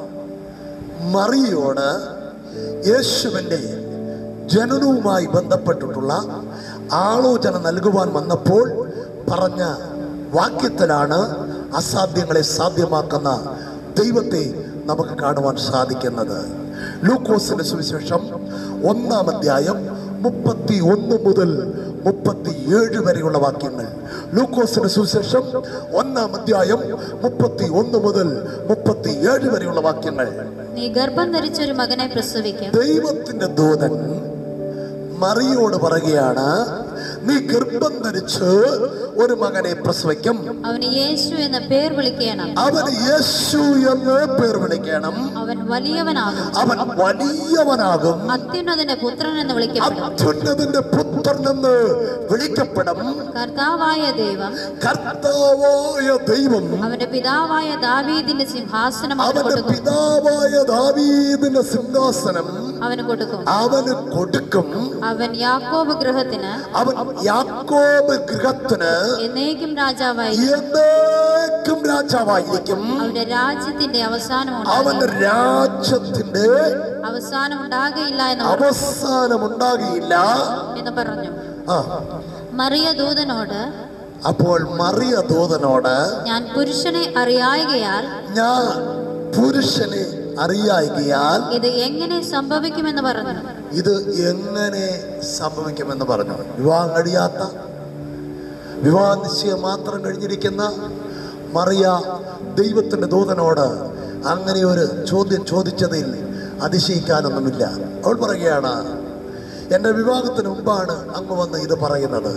മറിയോട് യേശുവിൻ്റെ ജനനവുമായി ബന്ധപ്പെട്ടിട്ടുള്ള ആലോചന നൽകുവാൻ വന്നപ്പോൾ പറഞ്ഞ വാക്യത്തിലാണ് അസാധ്യങ്ങളെ സാധ്യമാക്കുന്ന ദൈവത്തെ നമുക്ക് കാണുവാൻ സാധിക്കുന്നത് ലൂക്കോസിന്റെ സുവിശേഷം ഒന്നാം അധ്യായം മുപ്പത്തി ഒന്ന് മുതൽ മുപ്പത്തി ഏഴ് വരെയുള്ള വാക്യങ്ങൾ ലൂക്കോസിന്റെ സുവിശേഷം ഒന്നാം അധ്യായം മുപ്പത്തി ഒന്ന് മുതൽ മുപ്പത്തി ഏഴ് വരെയുള്ള വാക്യങ്ങൾ നീ ഗർഭം ധരിച്ചൊരു മകനെ പ്രസവിക്കും ദൈവത്തിന്റെ ദൂതൻ മറിയോട് പറയുകയാണ് നീ ഗർഭം ധരിച്ച് ഒരു മകനെ പ്രസവിക്കും അവന് യേശു എന്ന പേർ വിളിക്കണം അവന് യേശു എന്ന് പേർ വിളിക്കണം അവൻ വലിയവനാകും അവൻ വലിയവനാകും അത്യുന്നതിന്റെ പുത്രൻ എന്ന് വിളിക്കപ്പെടും അത്യുന്നതിന്റെ പുത്രൻ എന്ന് വിളിക്കപ്പെടും കർത്താവായ ദൈവം കർത്താവായ ദൈവം അവന്റെ പിതാവായ ദാവീദിന്റെ സിംഹാസനം അവന് അവന്റെ കൊടുക്കും പിതാവായ ദാവീദിന്റെ സിംഹാസനം അവന് കൊടുക്കും അവന് കൊടുക്കും അവൻ യാക്കോബ് ഗൃഹത്തിന് അവൻ യാക്കോബ് ഗൃഹത്തിന് എന്നേക്കും രാജാവായി എന്നേക്കും രാജാവായിരിക്കും അവന്റെ രാജ്യത്തിന്റെ അവസാനം അവന്റെ രാജ്യത്തിന്റെ അവസാനം ഉണ്ടാകയില്ല എന്ന് പറഞ്ഞു. അവസാനം ഉണ്ടാകിയില്ല എന്ന് പറഞ്ഞു ആ മറിയ ദൂതനോട് അപ്പോൾ മറിയ ദൂതനോട് ഞാൻ പുരുഷനെ അറിയായകയാൽ ഞാൻ പുരുഷനെ അറിയായികയാൽ ഇത് എങ്ങനെ സംഭവിക്കുമെന്ന് പറഞ്ഞു ഇത് എങ്ങനെ സംഭവിക്കുമെന്ന് പറഞ്ഞു വിവാഹം കഴിയാത്ത വിവാഹ നിശ്ചയം മാത്രം കഴിഞ്ഞിരിക്കുന്ന മറിയ ദൈവത്തിന്റെ ദൂതനോട് അങ്ങനെ ഒരു ചോദ്യം ചോദിച്ചതിൽ അതിശയിക്കാനൊന്നുമില്ല അവൾ പറയുകയാണ് എൻ്റെ വിവാഹത്തിന് മുമ്പാണ് അങ്ങ് വന്ന് ഇത് പറയുന്നത്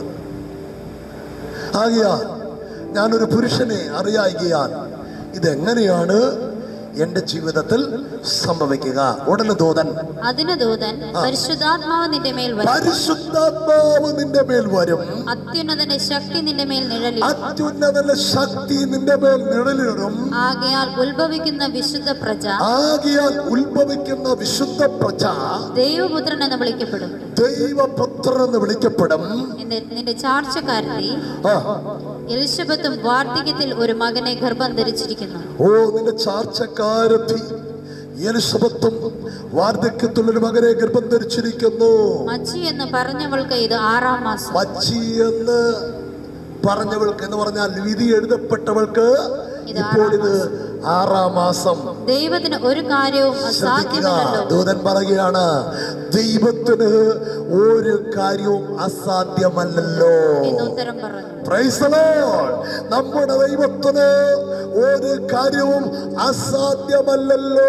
ആകിയാൽ ഞാനൊരു പുരുഷനെ അറിയായികയാൽ ഇതെങ്ങനെയാണ് എൻ്റെ ജീവിതത്തിൽ സംഭവിക്കുക ഉടനെ ദൂതൻ അതിന് ദൂതൻ പരിശുദ്ധാത്മാവ് നിന്റെ മേൽ വരും പരിശുദ്ധാത്മാവ് നിന്റെ മേൽ വരും അത്യുന്നതന്റെ ശക്തി നിന്റെ മേൽ നിഴലിൽ അത്യുന്നതന്റെ ശക്തി നിന്റെ മേൽ നിഴലിടും ആകയാൽ ഉത്ഭവിക്കുന്ന വിശുദ്ധ പ്രജ ആകിയാൽ ഉത്ഭവിക്കുന്ന വിശുദ്ധ പ്രജ ദൈവപുത്രൻ എന്ന് വിളിക്കപ്പെടും ദൈവപുത്രൻ എന്ന് വിളിക്കപ്പെടും നിന്റെ നിന്റെ ചാർച്ചക്കാരത്തി ആ എലിശബത്തും വാർദ്ധക്യത്തിൽ ഒരു മകനെ ഗർഭം ധരിച്ചിരിക്കുന്നു ഓ നിന്റെ ചാർച്ചക്കാരത്തി എലിസബത്തും വാർദ്ധക്യത്തിലൊരു മകനെ ഗർഭം ധരിച്ചിരിക്കുന്നു മച്ചി എന്ന് പറഞ്ഞവൾക്ക് ഇത് ആറാം മാസം മച്ചി എന്ന് പറഞ്ഞവൾക്ക് എന്ന് പറഞ്ഞാൽ വിധി എഴുതപ്പെട്ടവൾക്ക് ഇത് ഇപ്പോൾ ഇത് ആറാം മാസം ദൈവത്തിന് ഒരു കാര്യവും ശ്രദ്ധിക്കുക അസാധ്യമല്ലല്ലോ ദൂതൻ പറയുകയാണ് ദൈവത്തിന് ഒരു കാര്യവും അസാധ്യമല്ലല്ലോ എന്ന് ഉത്തരം പറഞ്ഞു Praise the Lord. നമ്മുടെ ദൈവത്തിന് ഒരു കാര്യവും അസാധ്യമല്ലല്ലോ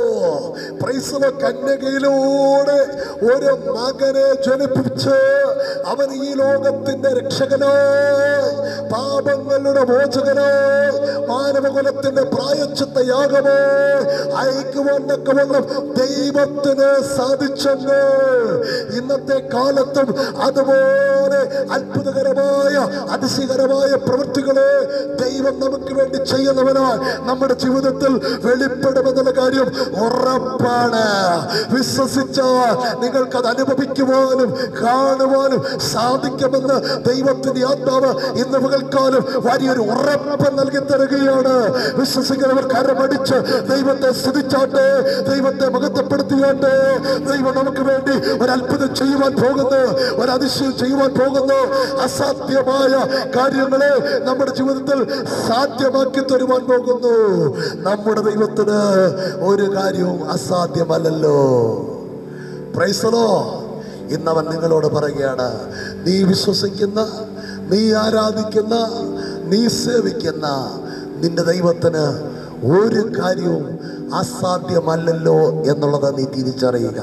പ്രൈസല കന്യകയിലൂടെ ഒരു മകനെ ജനിപ്പിച്ച് അവൻ ഈ ലോകത്തിന്റെ രക്ഷകനായി പാപങ്ങളുടെ മോചകനായി മാനവകുലത്തിന്റെ പ്രായച്ചിത്ത യാഗമോ അയക്കുവാൻ തക്കവണ്ണം ദൈവത്തിന് സാധിച്ചെന്ന് ഇന്നത്തെ കാലത്തും അതുപോലെ അത്ഭുതകരമായ അതിശയകരമായ പ്രവൃത്തികളെ ദൈവം നമുക്ക് വേണ്ടി ചെയ്യുന്നവനാൽ നമ്മുടെ ജീവിതത്തിൽ വെളിപ്പെടുമെന്നുള്ള കാര്യം ഉറപ്പാണ് വിശ്വസിച്ചാൽ നിങ്ങൾക്കത് അനുഭവിക്കുവാനും കാണുവാനും സാധിക്കുമെന്ന് ദൈവത്തിന്റെ ആത്മാവ് ഇന്ന് പകൽക്കാലം വലിയൊരു ഉറപ്പ് നൽകി തരികയാണ് വിശ്വസിക്കുന്നവർ കരമടിച്ച് ദൈവത്തെ സ്തുതിച്ചാട്ടെ ദൈവത്തെ മഹത്വപ്പെടുത്തിയാട്ടെ ദൈവം നമുക്ക് വേണ്ടി ഒരു അത്ഭുതം ചെയ്യുവാൻ പോകുന്നു ഒരു അതിശയം ചെയ്യുവാൻ പോകുന്നു അസാധ്യമായ കാര്യങ്ങളെ നമ്മുടെ ജീവിതത്തിൽ സാധ്യമാക്കി തരുവാൻ പോകുന്നു നമ്മുടെ ദൈവത്തിന് ഒരു കാര്യവും അസാധ്യമല്ലല്ലോ പ്രൈസലോ ഇന്നവൻ നിങ്ങളോട് പറയുകയാണ് നീ വിശ്വസിക്കുന്ന നീ ആരാധിക്കുന്ന നീ സേവിക്കുന്ന നിന്റെ ദൈവത്തിന് ഒരു കാര്യവും അസാധ്യമല്ലല്ലോ എന്നുള്ളത് നീ തിരിച്ചറിയുക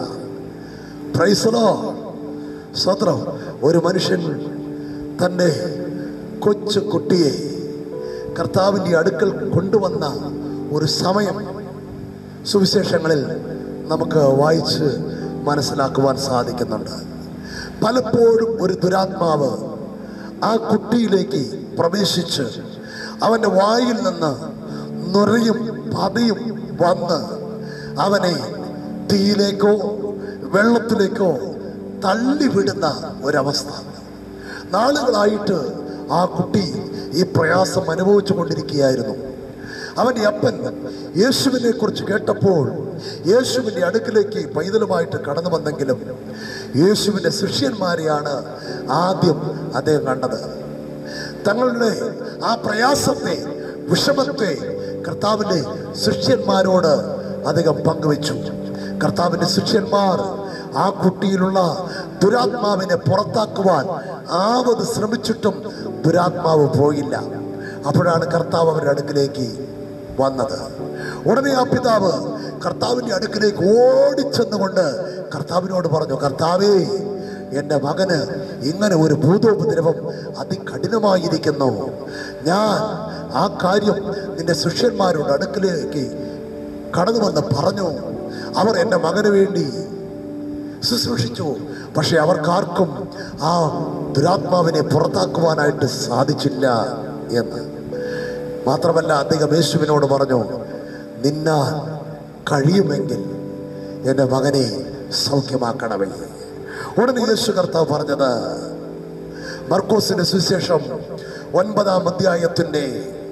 പ്രൈസലോ സ്വത്രം ഒരു മനുഷ്യൻ തൻ്റെ കൊച്ചു കുട്ടിയെ കർത്താവിൻ്റെ അടുക്കൽ കൊണ്ടുവന്ന ഒരു സമയം സുവിശേഷങ്ങളിൽ നമുക്ക് വായിച്ച് മനസ്സിലാക്കുവാൻ സാധിക്കുന്നുണ്ട് പലപ്പോഴും ഒരു ദുരാത്മാവ് ആ കുട്ടിയിലേക്ക് പ്രവേശിച്ച് അവൻ്റെ വായിൽ നിന്ന് നുരയും പതയും വന്ന് അവനെ തീയിലേക്കോ വെള്ളത്തിലേക്കോ തള്ളിവിടുന്ന ഒരവസ്ഥ നാളുകളായിട്ട് ആ കുട്ടി ഈ പ്രയാസം അനുഭവിച്ചു കൊണ്ടിരിക്കുകയായിരുന്നു അവൻ്റെ അപ്പൻ യേശുവിനെ കുറിച്ച് കേട്ടപ്പോൾ യേശുവിൻ്റെ അടുക്കിലേക്ക് പൈതലുമായിട്ട് കടന്നു വന്നെങ്കിലും യേശുവിൻ്റെ ശിഷ്യന്മാരെയാണ് ആദ്യം അദ്ദേഹം കണ്ടത് തങ്ങളുടെ ആ പ്രയാസത്തെ വിഷമത്തെ കർത്താവിൻ്റെ ശിഷ്യന്മാരോട് അദ്ദേഹം പങ്കുവച്ചു കർത്താവിൻ്റെ ശിഷ്യന്മാർ ആ കുട്ടിയിലുള്ള ദുരാത്മാവിനെ പുറത്താക്കുവാൻ ആവത് ശ്രമിച്ചിട്ടും ദുരാത്മാവ് പോയില്ല അപ്പോഴാണ് കർത്താവ് അവരുടെ അടുക്കിലേക്ക് വന്നത് ഉടനെ ആ പിതാവ് കർത്താവിൻ്റെ അടുക്കിലേക്ക് ഓടിച്ചെന്നുകൊണ്ട് കർത്താവിനോട് പറഞ്ഞു കർത്താവേ എൻ്റെ മകന് ഇങ്ങനെ ഒരു ഭൂതോപദ്രവം അതികഠിനമായിരിക്കുന്നു ഞാൻ ആ കാര്യം നിന്റെ ശിഷ്യന്മാരുടെ അടുക്കിലേക്ക് കടന്നു വന്ന് പറഞ്ഞു അവർ എൻ്റെ മകന് വേണ്ടി ശുശ്രൂഷിച്ചു പക്ഷെ അവർക്കാർക്കും ആ ദുരാത്മാവിനെ പുറത്താക്കുവാനായിട്ട് സാധിച്ചില്ല എന്ന് മാത്രമല്ല അദ്ദേഹം യേശുവിനോട് പറഞ്ഞു നിന്നാൽ കഴിയുമെങ്കിൽ എൻ്റെ മകനെ സൗഖ്യമാക്കണമേ ഉടനെ യേശു കർത്താവ് പറഞ്ഞത് മർക്കോസിന്റെ സുവിശേഷം ഒൻപതാം അധ്യായത്തിൻ്റെ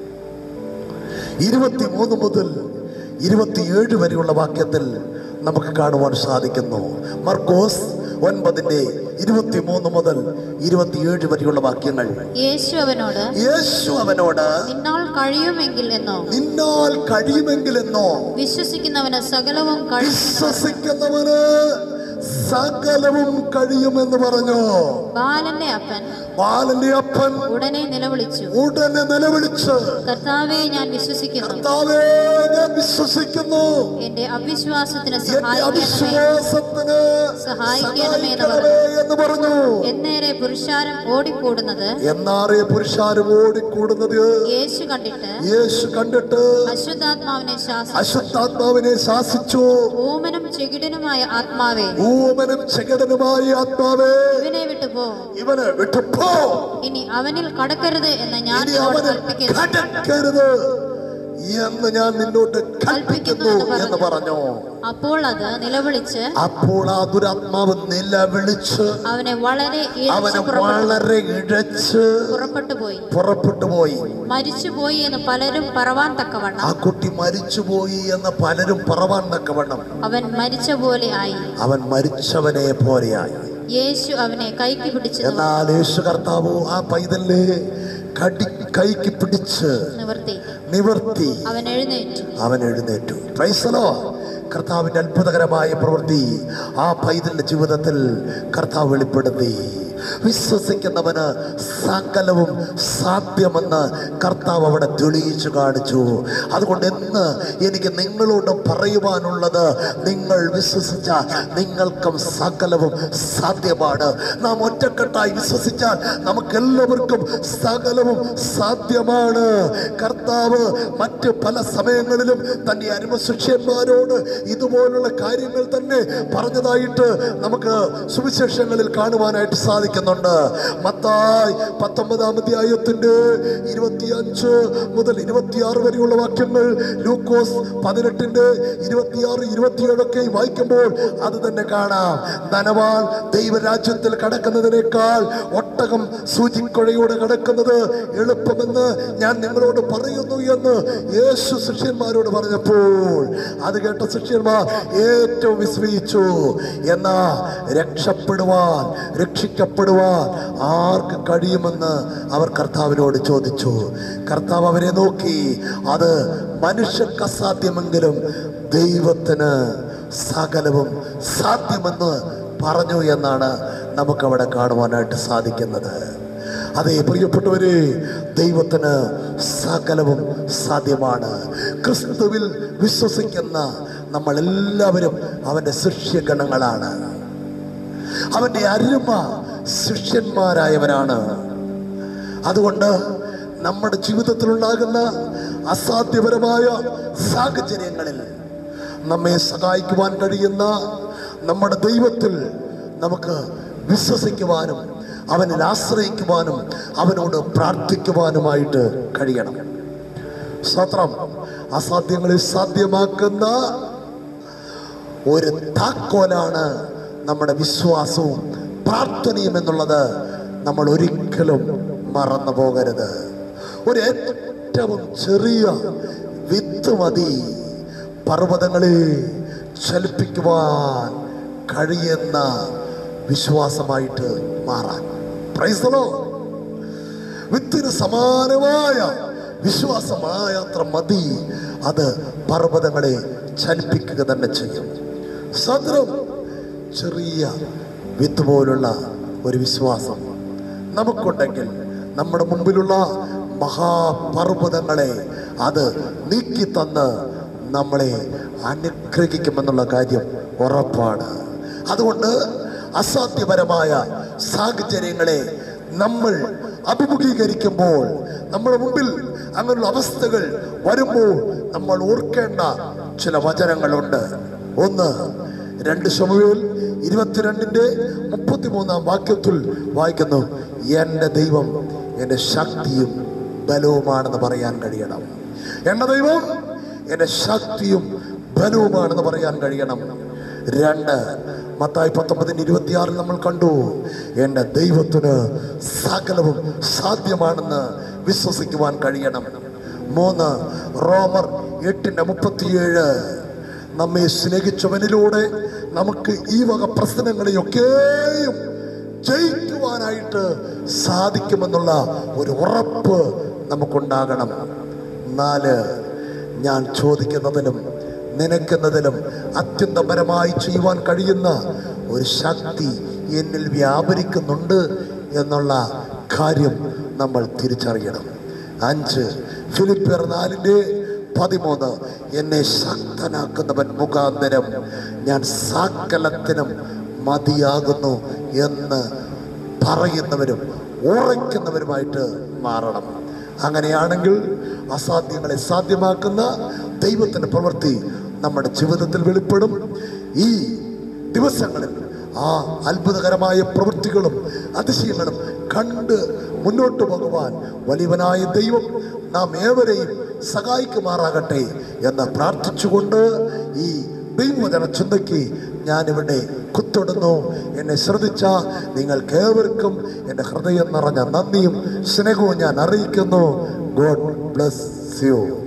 ഇരുപത്തി മൂന്ന് മുതൽ ഇരുപത്തിയേഴ് വരെയുള്ള വാക്യത്തിൽ നമുക്ക് കാണുവാൻ സാധിക്കുന്നു മർക്കോസ് ഒൻപതിൻ്റെ ഇരുപത്തി മൂന്ന് മുതൽ ഇരുപത്തിയേഴ് വരെയുള്ള വാക്യങ്ങൾ യേശു അവനോട് യേശു അവനോട് നിന്നാൽ കഴിയുമെങ്കിൽ എന്നോ നിന്നാൽ കഴിയുമെങ്കിലെന്നോ വിശ്വസിക്കുന്നവന് സകലവും കഴിയും വിശ്വസിക്കുന്നവന് സകലവും കഴിയുമെന്ന് പറഞ്ഞു ബാലന്റെ അപ്പൻ ബാലന്റെ അപ്പൻ ഉടനെ നിലവിളിച്ചു ഉടനെ നിലവിളിച്ച് കർത്താവെ ഞാൻ വിശ്വസിക്കുന്നു കർത്താവേ ഞാൻ വിശ്വസിക്കുന്നു എന്റെ അവിശ്വാസത്തിന് എന്റെ സഹായിക്കണമേ അവിശ്വാസത്തിന് സഹായിക്കണമേ എന്ന് സഹായിക്കണമേ എന്ന് പറഞ്ഞു എന്നേരെ പുരുഷാരം ഓടിക്കൂടുന്നത് എന്നാറേ പുരുഷാരും ഓടിക്കൂടുന്നത് യേശു കണ്ടിട്ട് യേശു കണ്ടിട്ട് അശുദ്ധാത്മാവിനെ ശാസിച്ചു അശുദ്ധാത്മാവിനെ ശാസിച്ചു ഊമനും ചെകിടനുമായ ആത്മാവേ ഊമനും ചെകടനുമായ ആത്മാവേ ഇവനെ വിട്ടു പോ ഇവനെ വിട്ടുപോ ഇനി അവനിൽ കടക്കരുത് എന്ന് ഞാൻ ഇനി നിന്നോട് അവന് കൽപ്പിക്കുന്നു കടക്കരുത് എന്ന് ഞാൻ നിന്നോട്ട് കൽപ്പിക്കുന്നു എന്ന് പറഞ്ഞു അപ്പോൾ അത് നിലവിളിച്ച് അപ്പോൾ ആ ദുരാത്മാവ് നിലവിളിച്ച് അവനെ വളരെ ഇഴച്ച് അവനെ പുറപ്പെട്ടു വളരെ ഇഴച്ച് പുറപ്പെട്ടു പോയി പുറപ്പെട്ടു പോയി മരിച്ചുപോയി എന്ന് പലരും പറവാൻ തക്കവണ്ണം ആ കുട്ടി മരിച്ചുപോയി എന്ന് പലരും പറവാൻ തക്കവണ്ണം അവൻ മരിച്ച പോലെ ആയി അവൻ മരിച്ചവനെ പോലെയായി യേശു അവനെ കൈക്ക് പിടിച്ചു എന്നാൽ യേശു കർത്താവ് ആ പൈതലിനെ കടി കൈക്ക് പിടിച്ച് നിവർത്തി നിവർത്തി അവൻ എഴുന്നേറ്റു അവൻ എഴുന്നേറ്റു പ്രൈസലോ കർത്താവിൻ്റെ അത്ഭുതകരമായ പ്രവൃത്തി ആ പൈതലിന്റെ ജീവിതത്തിൽ കർത്താവ് വെളിപ്പെടുത്തി വിശ്വസിക്കുന്നവന് സകലവും സാധ്യമെന്ന് കർത്താവ് അവിടെ തെളിയിച്ചു കാണിച്ചു അതുകൊണ്ട് എന്ന് എനിക്ക് നിങ്ങളോട് പറയുവാനുള്ളത് നിങ്ങൾ വിശ്വസിച്ചാൽ നിങ്ങൾക്കും സകലവും സാധ്യമാണ് നാം ഒറ്റക്കെട്ടായി വിശ്വസിച്ചാൽ നമുക്കെല്ലാവർക്കും സകലവും സാധ്യമാണ് കർത്താവ് മറ്റ് പല സമയങ്ങളിലും തന്റെ അരുമശിഷ്യന്മാരോട് ഇതുപോലുള്ള കാര്യങ്ങൾ തന്നെ പറഞ്ഞതായിട്ട് നമുക്ക് സുവിശേഷങ്ങളിൽ കാണുവാനായിട്ട് സാധിക്കുന്നുണ്ട് മത്തായി പത്തൊമ്പതാം അധ്യായത്തിന്റെ ഇരുപത്തിയഞ്ച് മുതൽ ഇരുപത്തിയാറ് വരെയുള്ള വാക്യങ്ങൾ ലൂക്കോസ് പതിനെട്ടിന്റെ ഇരുപത്തിയാറ് ഇരുപത്തിയേഴൊക്കെ വായിക്കുമ്പോൾ അത് തന്നെ കാണാം ധനവാൻ ദൈവരാജ്യത്തിൽ കടക്കുന്നതിനേക്കാൾ ഒട്ടകം സൂചിക്കുഴയോടെ കടക്കുന്നത് എളുപ്പമെന്ന് ഞാൻ നിങ്ങളോട് പറയുന്നു എന്ന് യേശു ശിഷ്യന്മാരോട് പറഞ്ഞപ്പോൾ അത് കേട്ട ശിഷ്യന്മാർ ഏറ്റവും വിസ്മയിച്ചു എന്നാ രക്ഷപ്പെടുവാൻ രക്ഷിക്കപ്പെടുവാൻ ആർക്ക് കഴിയുമെന്ന് അവർ കർത്താവിനോട് ചോദിച്ചു കർത്താവ് അവരെ നോക്കി അത് മനുഷ്യർക്ക് അസാധ്യമെങ്കിലും ദൈവത്തിന് സകലവും സാധ്യമെന്ന് പറഞ്ഞു എന്നാണ് നമുക്കവിടെ കാണുവാനായിട്ട് സാധിക്കുന്നത് അതെ പ്രിയപ്പെട്ടവരെ ദൈവത്തിന് സകലവും സാധ്യമാണ് ക്രിസ്തുവിൽ വിശ്വസിക്കുന്ന നമ്മൾ എല്ലാവരും അവൻ്റെ ശിഷ്യഗണങ്ങളാണ് അവൻ്റെ അരുമ ശിഷ്യന്മാരായവരാണ് അതുകൊണ്ട് നമ്മുടെ ജീവിതത്തിലുണ്ടാകുന്ന അസാധ്യപരമായ സാഹചര്യങ്ങളിൽ നമ്മെ സഹായിക്കുവാൻ കഴിയുന്ന നമ്മുടെ ദൈവത്തിൽ നമുക്ക് വിശ്വസിക്കുവാനും അവനിൽ ആശ്രയിക്കുവാനും അവനോട് പ്രാർത്ഥിക്കുവാനുമായിട്ട് കഴിയണം സ്തോത്രം അസാധ്യങ്ങളെ സാധ്യമാക്കുന്ന ഒരു താക്കോലാണ് നമ്മുടെ വിശ്വാസവും പ്രാർത്ഥനയും എന്നുള്ളത് നമ്മൾ ഒരിക്കലും മറന്നു പോകരുത് ഒരു ഏറ്റവും ചെറിയ വിത്ത് മതി പർവ്വതങ്ങളെ ചലിപ്പിക്കുവാൻ കഴിയുന്ന വിശ്വാസമായിട്ട് മാറാൻ പ്രൈസലോ വിത്തിന് സമാനമായ വിശ്വാസമായത്ര മതി അത് പർവ്വതങ്ങളെ ചലിപ്പിക്കുക തന്നെ ചെയ്യും സദ്രം ചെറിയ വിത്ത് പോലുള്ള ഒരു വിശ്വാസം നമുക്കുണ്ടെങ്കിൽ നമ്മുടെ മുമ്പിലുള്ള മഹാപർവ്വതങ്ങളെ അത് നീക്കി തന്ന് നമ്മളെ അനുഗ്രഹിക്കുമെന്നുള്ള കാര്യം ഉറപ്പാണ് അതുകൊണ്ട് അസാധ്യപരമായ സാഹചര്യങ്ങളെ നമ്മൾ അഭിമുഖീകരിക്കുമ്പോൾ നമ്മുടെ മുമ്പിൽ അങ്ങനെയുള്ള അവസ്ഥകൾ വരുമ്പോൾ നമ്മൾ ഓർക്കേണ്ട ചില വചനങ്ങളുണ്ട് ഒന്ന് രണ്ട് ശമുവേൽ ഇരുപത്തിരണ്ടിന്റെ മുപ്പത്തിമൂന്നാം വാക്യത്തിൽ വായിക്കുന്നു എൻ്റെ ദൈവം എൻ്റെ ശക്തിയും ബലവുമാണെന്ന് പറയാൻ കഴിയണം എൻ്റെ ദൈവം എൻ്റെ ശക്തിയും ബലവുമാണെന്ന് പറയാൻ കഴിയണം രണ്ട് മത്തായി പത്തൊമ്പതിന് ഇരുപത്തിയാറിൽ നമ്മൾ കണ്ടു എൻ്റെ ദൈവത്തിന് സകലവും സാധ്യമാണെന്ന് വിശ്വസിക്കുവാൻ കഴിയണം മൂന്ന് റോമർ എട്ടിൻ്റെ മുപ്പത്തിയേഴ് നമ്മെ സ്നേഹിച്ചവനിലൂടെ നമുക്ക് ഈ വക പ്രശ്നങ്ങളെയൊക്കെയും ജയിക്കുവാനായിട്ട് സാധിക്കുമെന്നുള്ള ഒരു ഉറപ്പ് നമുക്കുണ്ടാകണം നാല് ഞാൻ ചോദിക്കുന്നതിലും നനയ്ക്കുന്നതിലും അത്യന്തപരമായി ചെയ്യുവാൻ കഴിയുന്ന ഒരു ശക്തി എന്നിൽ വ്യാപരിക്കുന്നുണ്ട് എന്നുള്ള കാര്യം നമ്മൾ തിരിച്ചറിയണം അഞ്ച് ഫിലിപ്പിയർ നാലിൻ്റെ പതിമൂന്ന് എന്നെ ശക്തനാക്കുന്നവൻ മുഖാന്തരം ഞാൻ സകലത്തിനും മതിയാകുന്നു എന്ന് പറയുന്നവരും ഉറയ്ക്കുന്നവരുമായിട്ട് മാറണം അങ്ങനെയാണെങ്കിൽ അസാധ്യങ്ങളെ സാധ്യമാക്കുന്ന ദൈവത്തിൻ്റെ പ്രവൃത്തി നമ്മുടെ ജീവിതത്തിൽ വെളിപ്പെടും ഈ ദിവസങ്ങളിൽ ആ അത്ഭുതകരമായ പ്രവൃത്തികളും അതിശയങ്ങളും കണ്ട് മുന്നോട്ട് പോകുവാൻ വലിയവനായ ദൈവം നാം ഏവരെയും സഹായിക്കുമാറാകട്ടെ എന്ന് പ്രാർത്ഥിച്ചുകൊണ്ട് ഈ ദൈവവചന ചിന്തയ്ക്ക് ഞാനിവിടെ കുത്തൊടുന്നു എന്നെ ശ്രദ്ധിച്ച നിങ്ങൾക്ക് ഏവർക്കും എൻ്റെ ഹൃദയം നിറഞ്ഞ നന്ദിയും സ്നേഹവും ഞാൻ അറിയിക്കുന്നു ഗോഡ് ബ്ലസ് യു